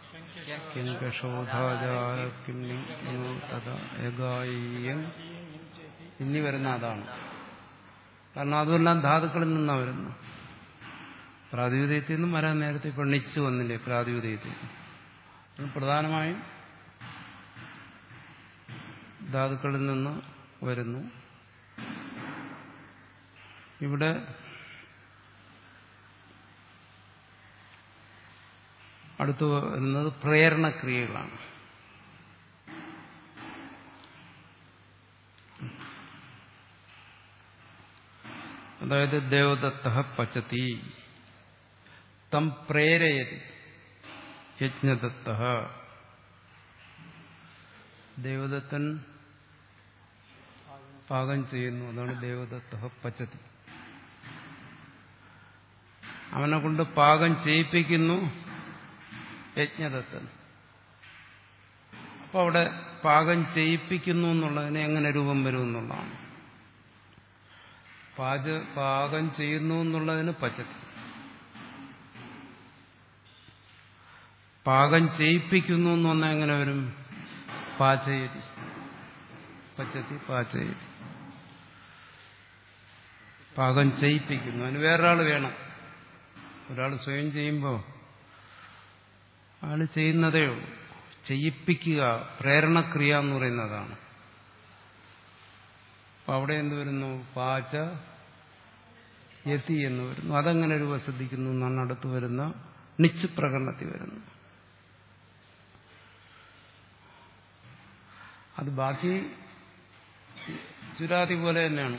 ഇനി വരുന്ന അതാണ് കാരണം അതുമെല്ലാം ധാതുക്കളിൽ നിന്നാണ് വരുന്നത് പ്രാതിപതികത്തിൽ നിന്നും വരാൻ നേരത്തെ പെണ്ണിച്ചു വന്നില്ലേ പ്രാതിപതികത്തിൽ പ്രധാനമായും ധാതുക്കളിൽ നിന്ന് വരുന്നു ഇവിടെ അടുത്ത് വരുന്നത് പ്രേരണക്രിയകളാണ് അതായത് ദേവദത്ത പച്ചത്തി തം പ്രേരയതി യജ്ഞദത്ത ദേവദത്തൻ പാകം ചെയ്യുന്നു അതാണ് ദേവദത്ത പച്ചത്തി അവനെ കൊണ്ട് പാകം ചെയ്യിപ്പിക്കുന്നു യജ്ഞദത്തൻ അപ്പൊ അവിടെ പാകം ചെയ്യിപ്പിക്കുന്നു എന്നുള്ളതിന് എങ്ങനെ രൂപം വരും എന്നുള്ളതാണ് പാച പാകം ചെയ്യുന്നു എന്നുള്ളതിന് പച്ചത്തി പാകം ചെയ്യിപ്പിക്കുന്നു എന്ന് പറഞ്ഞാൽ എങ്ങനെ വരും പാചയതി പച്ചത്തി പാചയതി പാകം ചെയ്യിപ്പിക്കുന്നു അതിന് വേറൊരാൾ വേണം ഒരാൾ സ്വയം ചെയ്യുമ്പോൾ അയാൾ ചെയ്യുന്നതേ ഉള്ളൂ ചെയ്യിപ്പിക്കുക പ്രേരണക്രിയ എന്ന് പറയുന്നതാണ് അപ്പൊ അവിടെ എന്ത് വരുന്നു പാച യതി എന്ന് വരുന്നു അതെങ്ങനെ രൂപസിദ്ധിക്കുന്നു എന്നാണ് അടുത്ത് വരുന്ന നിച്ച് പ്രകടനത്തിൽ വരുന്നു അത് ബാക്കി ചുരാതി പോലെ തന്നെയാണ്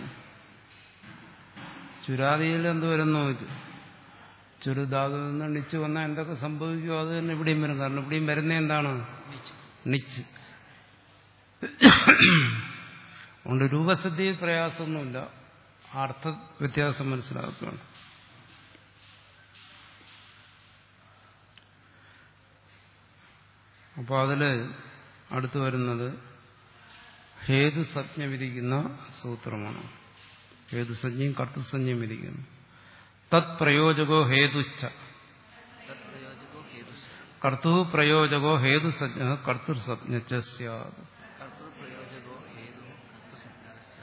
ചുരാതിയിൽ എന്ത് വരുന്നു ചുരുധാതു നിന്ന് നിച്ച് വന്നാൽ എന്തൊക്കെ സംഭവിക്കുമോ അത് തന്നെ ഇവിടെയും വരും കാരണം ഇവിടെയും വരുന്ന എന്താണ് നിച്ച് അതുകൊണ്ട് രൂപസിദ്ധിയിൽ പ്രയാസമൊന്നുമില്ല അർത്ഥ വ്യത്യാസം മനസ്സിലാക്കുകയാണ് അപ്പോൾ അതിൽ അടുത്തു വരുന്നത് ഹേതുസജ്ഞ വിധിക്കുന്ന സൂത്രമാണ് ഹേതുസജ്ഞയും കർത്തസജ്ഞയും വിധിക്കുന്നു തത് പ്രയോജകോ ഹേതുശ്ച തത്പ്രയോജകോ ഹേതുസ് കർത്തു പ്രയോജകോ ഹേതുസജ്ഞ കർത്തൃസജ്ഞ സ്യാത് കർത്തൃപ്രയോജകോ ഹേതു കർത്തൃസജ്ഞരസ്യ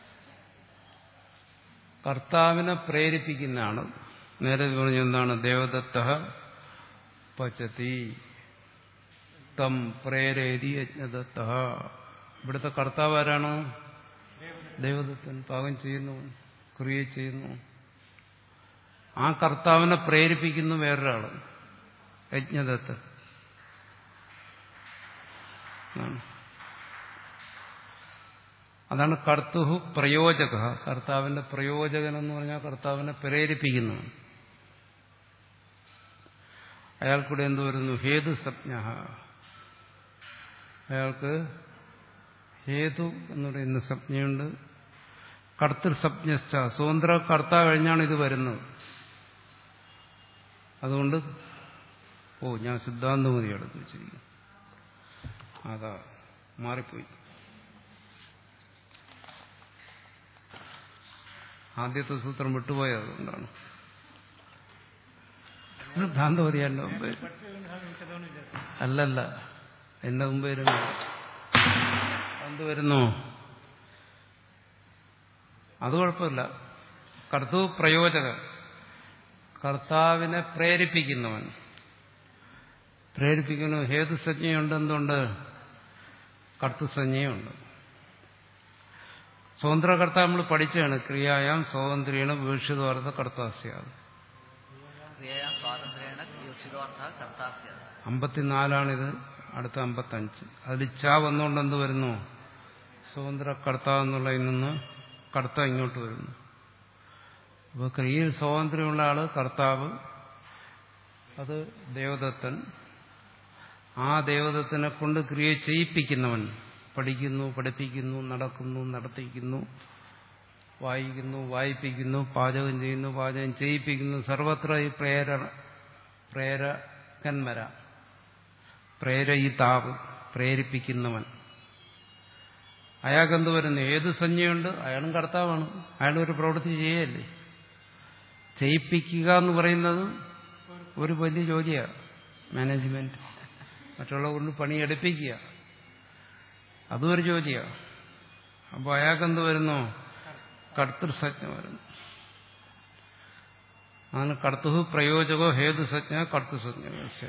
കർത്താവിനെ പ്രേരിപ്പിക്കുന്നതാണ് നേരെ പറഞ്ഞ എന്താണ് ദേവദത്ത പച്ചതി തം പ്രേരേതി യജ്ഞദത്ത ഇവിടുത്തെ കർത്താവ് ആരാണ് ദേവദത്തൻ പാകം ചെയ്യുന്നു ക്രിയ ചെയ്യുന്നു ആ കർത്താവിനെ പ്രേരിപ്പിക്കുന്നു വേറൊരാള് യജ്ഞദത്തൻ ആണ്. അതാണ് കർത്തുഹു പ്രയോജക കർത്താവിന്റെ പ്രയോജകൻ എന്ന് പറഞ്ഞാൽ കർത്താവിനെ പ്രേരിപ്പിക്കുന്നു അയാൾക്കൂടെ എന്ത് വരുന്നു ഹേതു സജ്ഞ അയാൾക്ക് ഹേതു എന്ന് പറയുന്ന സംജ്ഞയുണ്ട് കർത്തൃസജ്ഞശ്ച സ്വതന്ത്ര കർത്താവ് കഴിഞ്ഞാണ് ഇത് വരുന്നത് അതുകൊണ്ട് ഓ ഞാൻ സിദ്ധാന്തമതി എടുത്ത് വെച്ചിരിക്കുന്നു അതാ മാറിപ്പോയി ആദ്യത്തെ സൂത്രം വിട്ടുപോയത് അതുകൊണ്ടാണ് സിദ്ധാന്തമതി എന്റെ മുമ്പ് അല്ലല്ല എന്റെ മുമ്പ് വരുന്നു എന്ത് വരുന്നു അത് കുഴപ്പമില്ല കർത്തു പ്രയോജക കർത്താവിനെ പ്രേരിപ്പിക്കുന്നവൻ പ്രേരിപ്പിക്കുന്നു ഹേതുസജ്ഞയുണ്ട് എന്തുണ്ട് കർത്തസഞ്ജയുണ്ട് സ്വതന്ത്രകർത്ത നമ്മൾ പഠിച്ചാണ് ക്രിയായാം സ്വാതന്ത്ര്യാണ് വീക്ഷിതാർത്ഥ കർത്താസ്യാത് ക്രിയയാ സ്വാതന്ത്ര്യേണ ക്രിയോക്ഷിതോർത്ഥ കർത്താസ്യ അമ്പത്തിനാലാണിത് അടുത്ത അമ്പത്തഞ്ച് അതിൽ ച വന്നുകൊണ്ട് എന്ത് വരുന്നു സ്വതന്ത്ര കർത്ത എന്നുള്ളതിൽ നിന്ന് കർത്ത ഇങ്ങോട്ട് വരുന്നു അപ്പോൾ ക്രിയയിൽ സ്വാതന്ത്ര്യമുള്ള ആള് കർത്താവ് അത് ദേവദത്തൻ ആ ദേവദത്തിനെ കൊണ്ട് ക്രിയ ചെയ്യിപ്പിക്കുന്നവൻ പഠിക്കുന്നു പഠിപ്പിക്കുന്നു നടക്കുന്നു നടത്തിക്കുന്നു വായിക്കുന്നു വായിപ്പിക്കുന്നു പാചകം ചെയ്യുന്നു പാചകം ചെയ്യിപ്പിക്കുന്നു സർവത്ര ഈ പ്രേരണ പ്രേരകന്മര പ്രേരയിതാവ് പ്രേരിപ്പിക്കുന്നവൻ അയാൾക്ക് എന്ത് വരുന്നു ഏത് സംജ്ഞയുണ്ട് അയാളും കർത്താവാണ് അയാൾ ഒരു പ്രവൃത്തി ചെയ്യല്ലേ ചെയ്യിപ്പിക്കുക എന്ന് പറയുന്നത് ഒരു വലിയ ജോലിയാണ് മാനേജ്മെന്റ് മറ്റുള്ളവർ കൊണ്ട് പണിയെടുപ്പിക്കുക അതും ഒരു ജോലിയാണ് അപ്പോൾ അയാൾക്കെന്ത് വരുന്നു കർത്തൃസജ്ഞ വരുന്നു അങ്ങനെ കർത്തുഹു പ്രയോജകോ ഹേതുസജ്ഞ കർത്തൃസജ്ഞ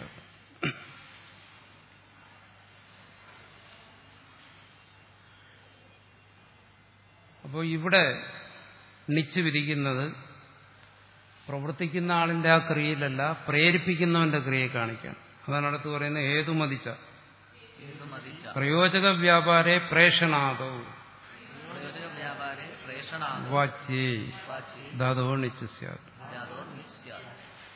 അപ്പോൾ ഇവിടെ നിച്ച് വിധിക്കുന്നത് പ്രവർത്തിക്കുന്ന ആളിന്റെ ആ ക്രിയയിലല്ല പ്രേരിപ്പിക്കുന്നവന്റെ ക്രിയയെ കാണിക്കാൻ അതാണ് അടുത്ത് പറയുന്നത് ഹേതുമതിച്ച ഹേതുമതിച്ച പ്രയോജക വ്യാപാരെ പ്രേഷണാദോ പ്രയോജക വ്യാപാരെ പ്രേഷണാദോ വാച്യേ വാചി ധാതോ നിച്ച് സ്യാത് ജാതോ നിസ്യാത്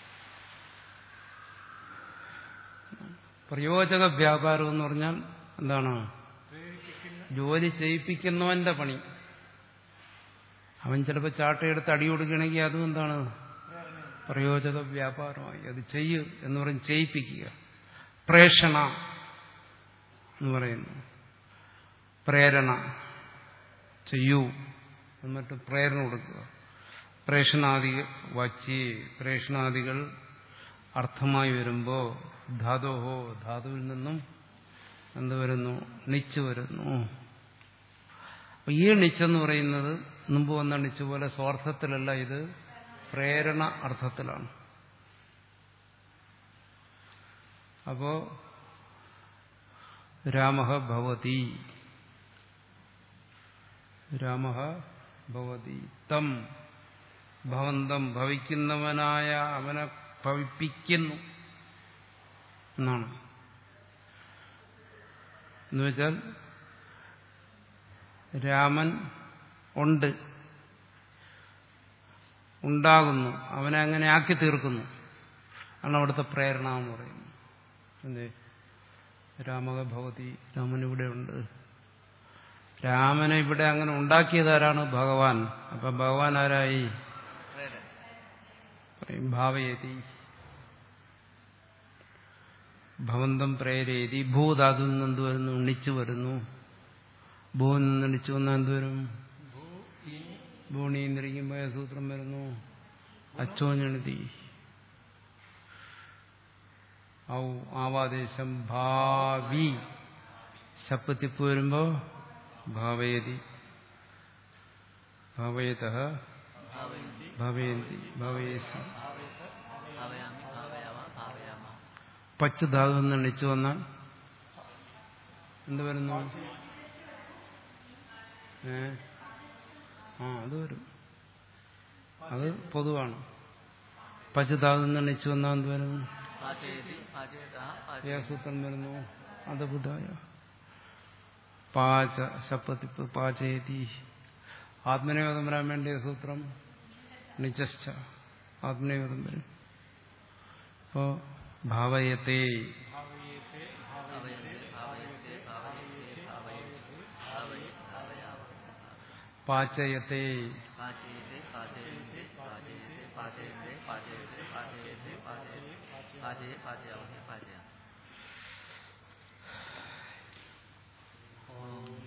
പ്രയോജക വ്യാപാരം എന്ന് പറഞ്ഞാൽ എന്താണ് ജോലി ചെയ്യിപ്പിക്കുന്നവന്റെ പണി അവൻ ചിലപ്പോൾ ചാട്ടയെടുത്ത് അടി കൊടുക്കുകയാണെങ്കിൽ അതും എന്താണ് പ്രയോജക വ്യാപാരമായി അത് ചെയ്യൂ എന്ന് പറഞ്ഞ് ചെയ്യിപ്പിക്കുക പ്രേഷണ എന്ന് പറയുന്നു പ്രേരണ ചെയ്യൂ എന്നിട്ട് പ്രേരണ കൊടുക്കുക പ്രേഷണാദികൾ വാച്യേ പ്രേഷണാദികൾ അർത്ഥമായി വരുമ്പോൾ ധാതോഹോ ധാതുവിൽ നിന്നും എന്ത് വരുന്നു നിച്ച് വരുന്നു അപ്പൊ ഈ നിച്ചെന്ന് പറയുന്നത് മുമ്പ് വന്ന നിച്ച് പോലെ സ്വാർത്ഥത്തിലല്ല ഇത് പ്രേരണ അർത്ഥത്തിലാണ് അപ്പോ രാമ ഭവതി രാമ ഭവതി തം ഭവന്തം ഭവിക്കുന്നവനായ അവനെ ഭവിപ്പിക്കുന്നു എന്നാണ് എന്നുവെച്ചാൽ രാമൻ ഉണ്ട് ഉണ്ടാകുന്നു അവനെ അങ്ങനെ ആക്കി തീർക്കുന്നു ആണ് അവിടുത്തെ പ്രേരണ എന്ന് പറയുന്നത് എന്തേ രാമക ഭവതി രാമൻ ഇവിടെ ഉണ്ട് രാമനെ ഇവിടെ അങ്ങനെ ഉണ്ടാക്കിയതാരാണ് ഭഗവാൻ അപ്പൊ ഭഗവാൻ ആരായി പ്രേരണ പറയും ഭാവയതി ഭവന്തം പ്രേരേതി ഭൂധാതുവിൽ നിന്ന് എന്ത് വരുന്നു ഉണ്ണിച്ചു വരുന്നു ഭൂവിൽ നിന്ന് ഉണ്ണിച്ചു വന്നാൽ എന്ത് വരും ഭൂണി എന്നിരിക്കുമ്പോൾ സൂത്രം വരുന്നു അച്ചോഞ്ഞെഴുതി ഔ ആവാദേശം ഭാവി ശപ്പത്തിപ്പ് വരുമ്പോ ഭാവയതി ഭാവയത ഭാവയന്തി ഭവയന്തി ഭവയേശി ഭാവയാമി ഭാവയാമ ഭാവയാമ പച്ച ധാതു എന്ന് എണ്ണിച്ചു വന്നാൽ എന്ത് വരുന്നു ഏ ആ അത് വരും അത് പൊതുവാണ് പച്ചധാതു എന്ന് എണ്ണിച്ചു വന്നാൽ എന്ത് വരുന്നു പാചയതി പാചയത പാചയ ഏസൂത്രം വരുന്നു അത് ബുധായ പാച ശപ്പത്തിപ്പ് പാചയതി ആത്മനിയോഗം വരാൻ വേണ്ടിയ സൂത്രം നിശ്ച ആത്മനിയോഗം വരും അപ്പോ ഭാവയത്തെ ഭാവയത്തെ ഭാവയത്തെ ഭാവയത്തെ ഭാവയത്തെ ഭാവയ ഭാവയാമ പാചയത്തെ പാചയത്തെ പാചയത്തെ പാചയത്തെ പാചയത്തെ പാചയത്തെ പാചയത്തെ പാചയത്തെ പാചയ പാചയാമി പാചയാമി ഓം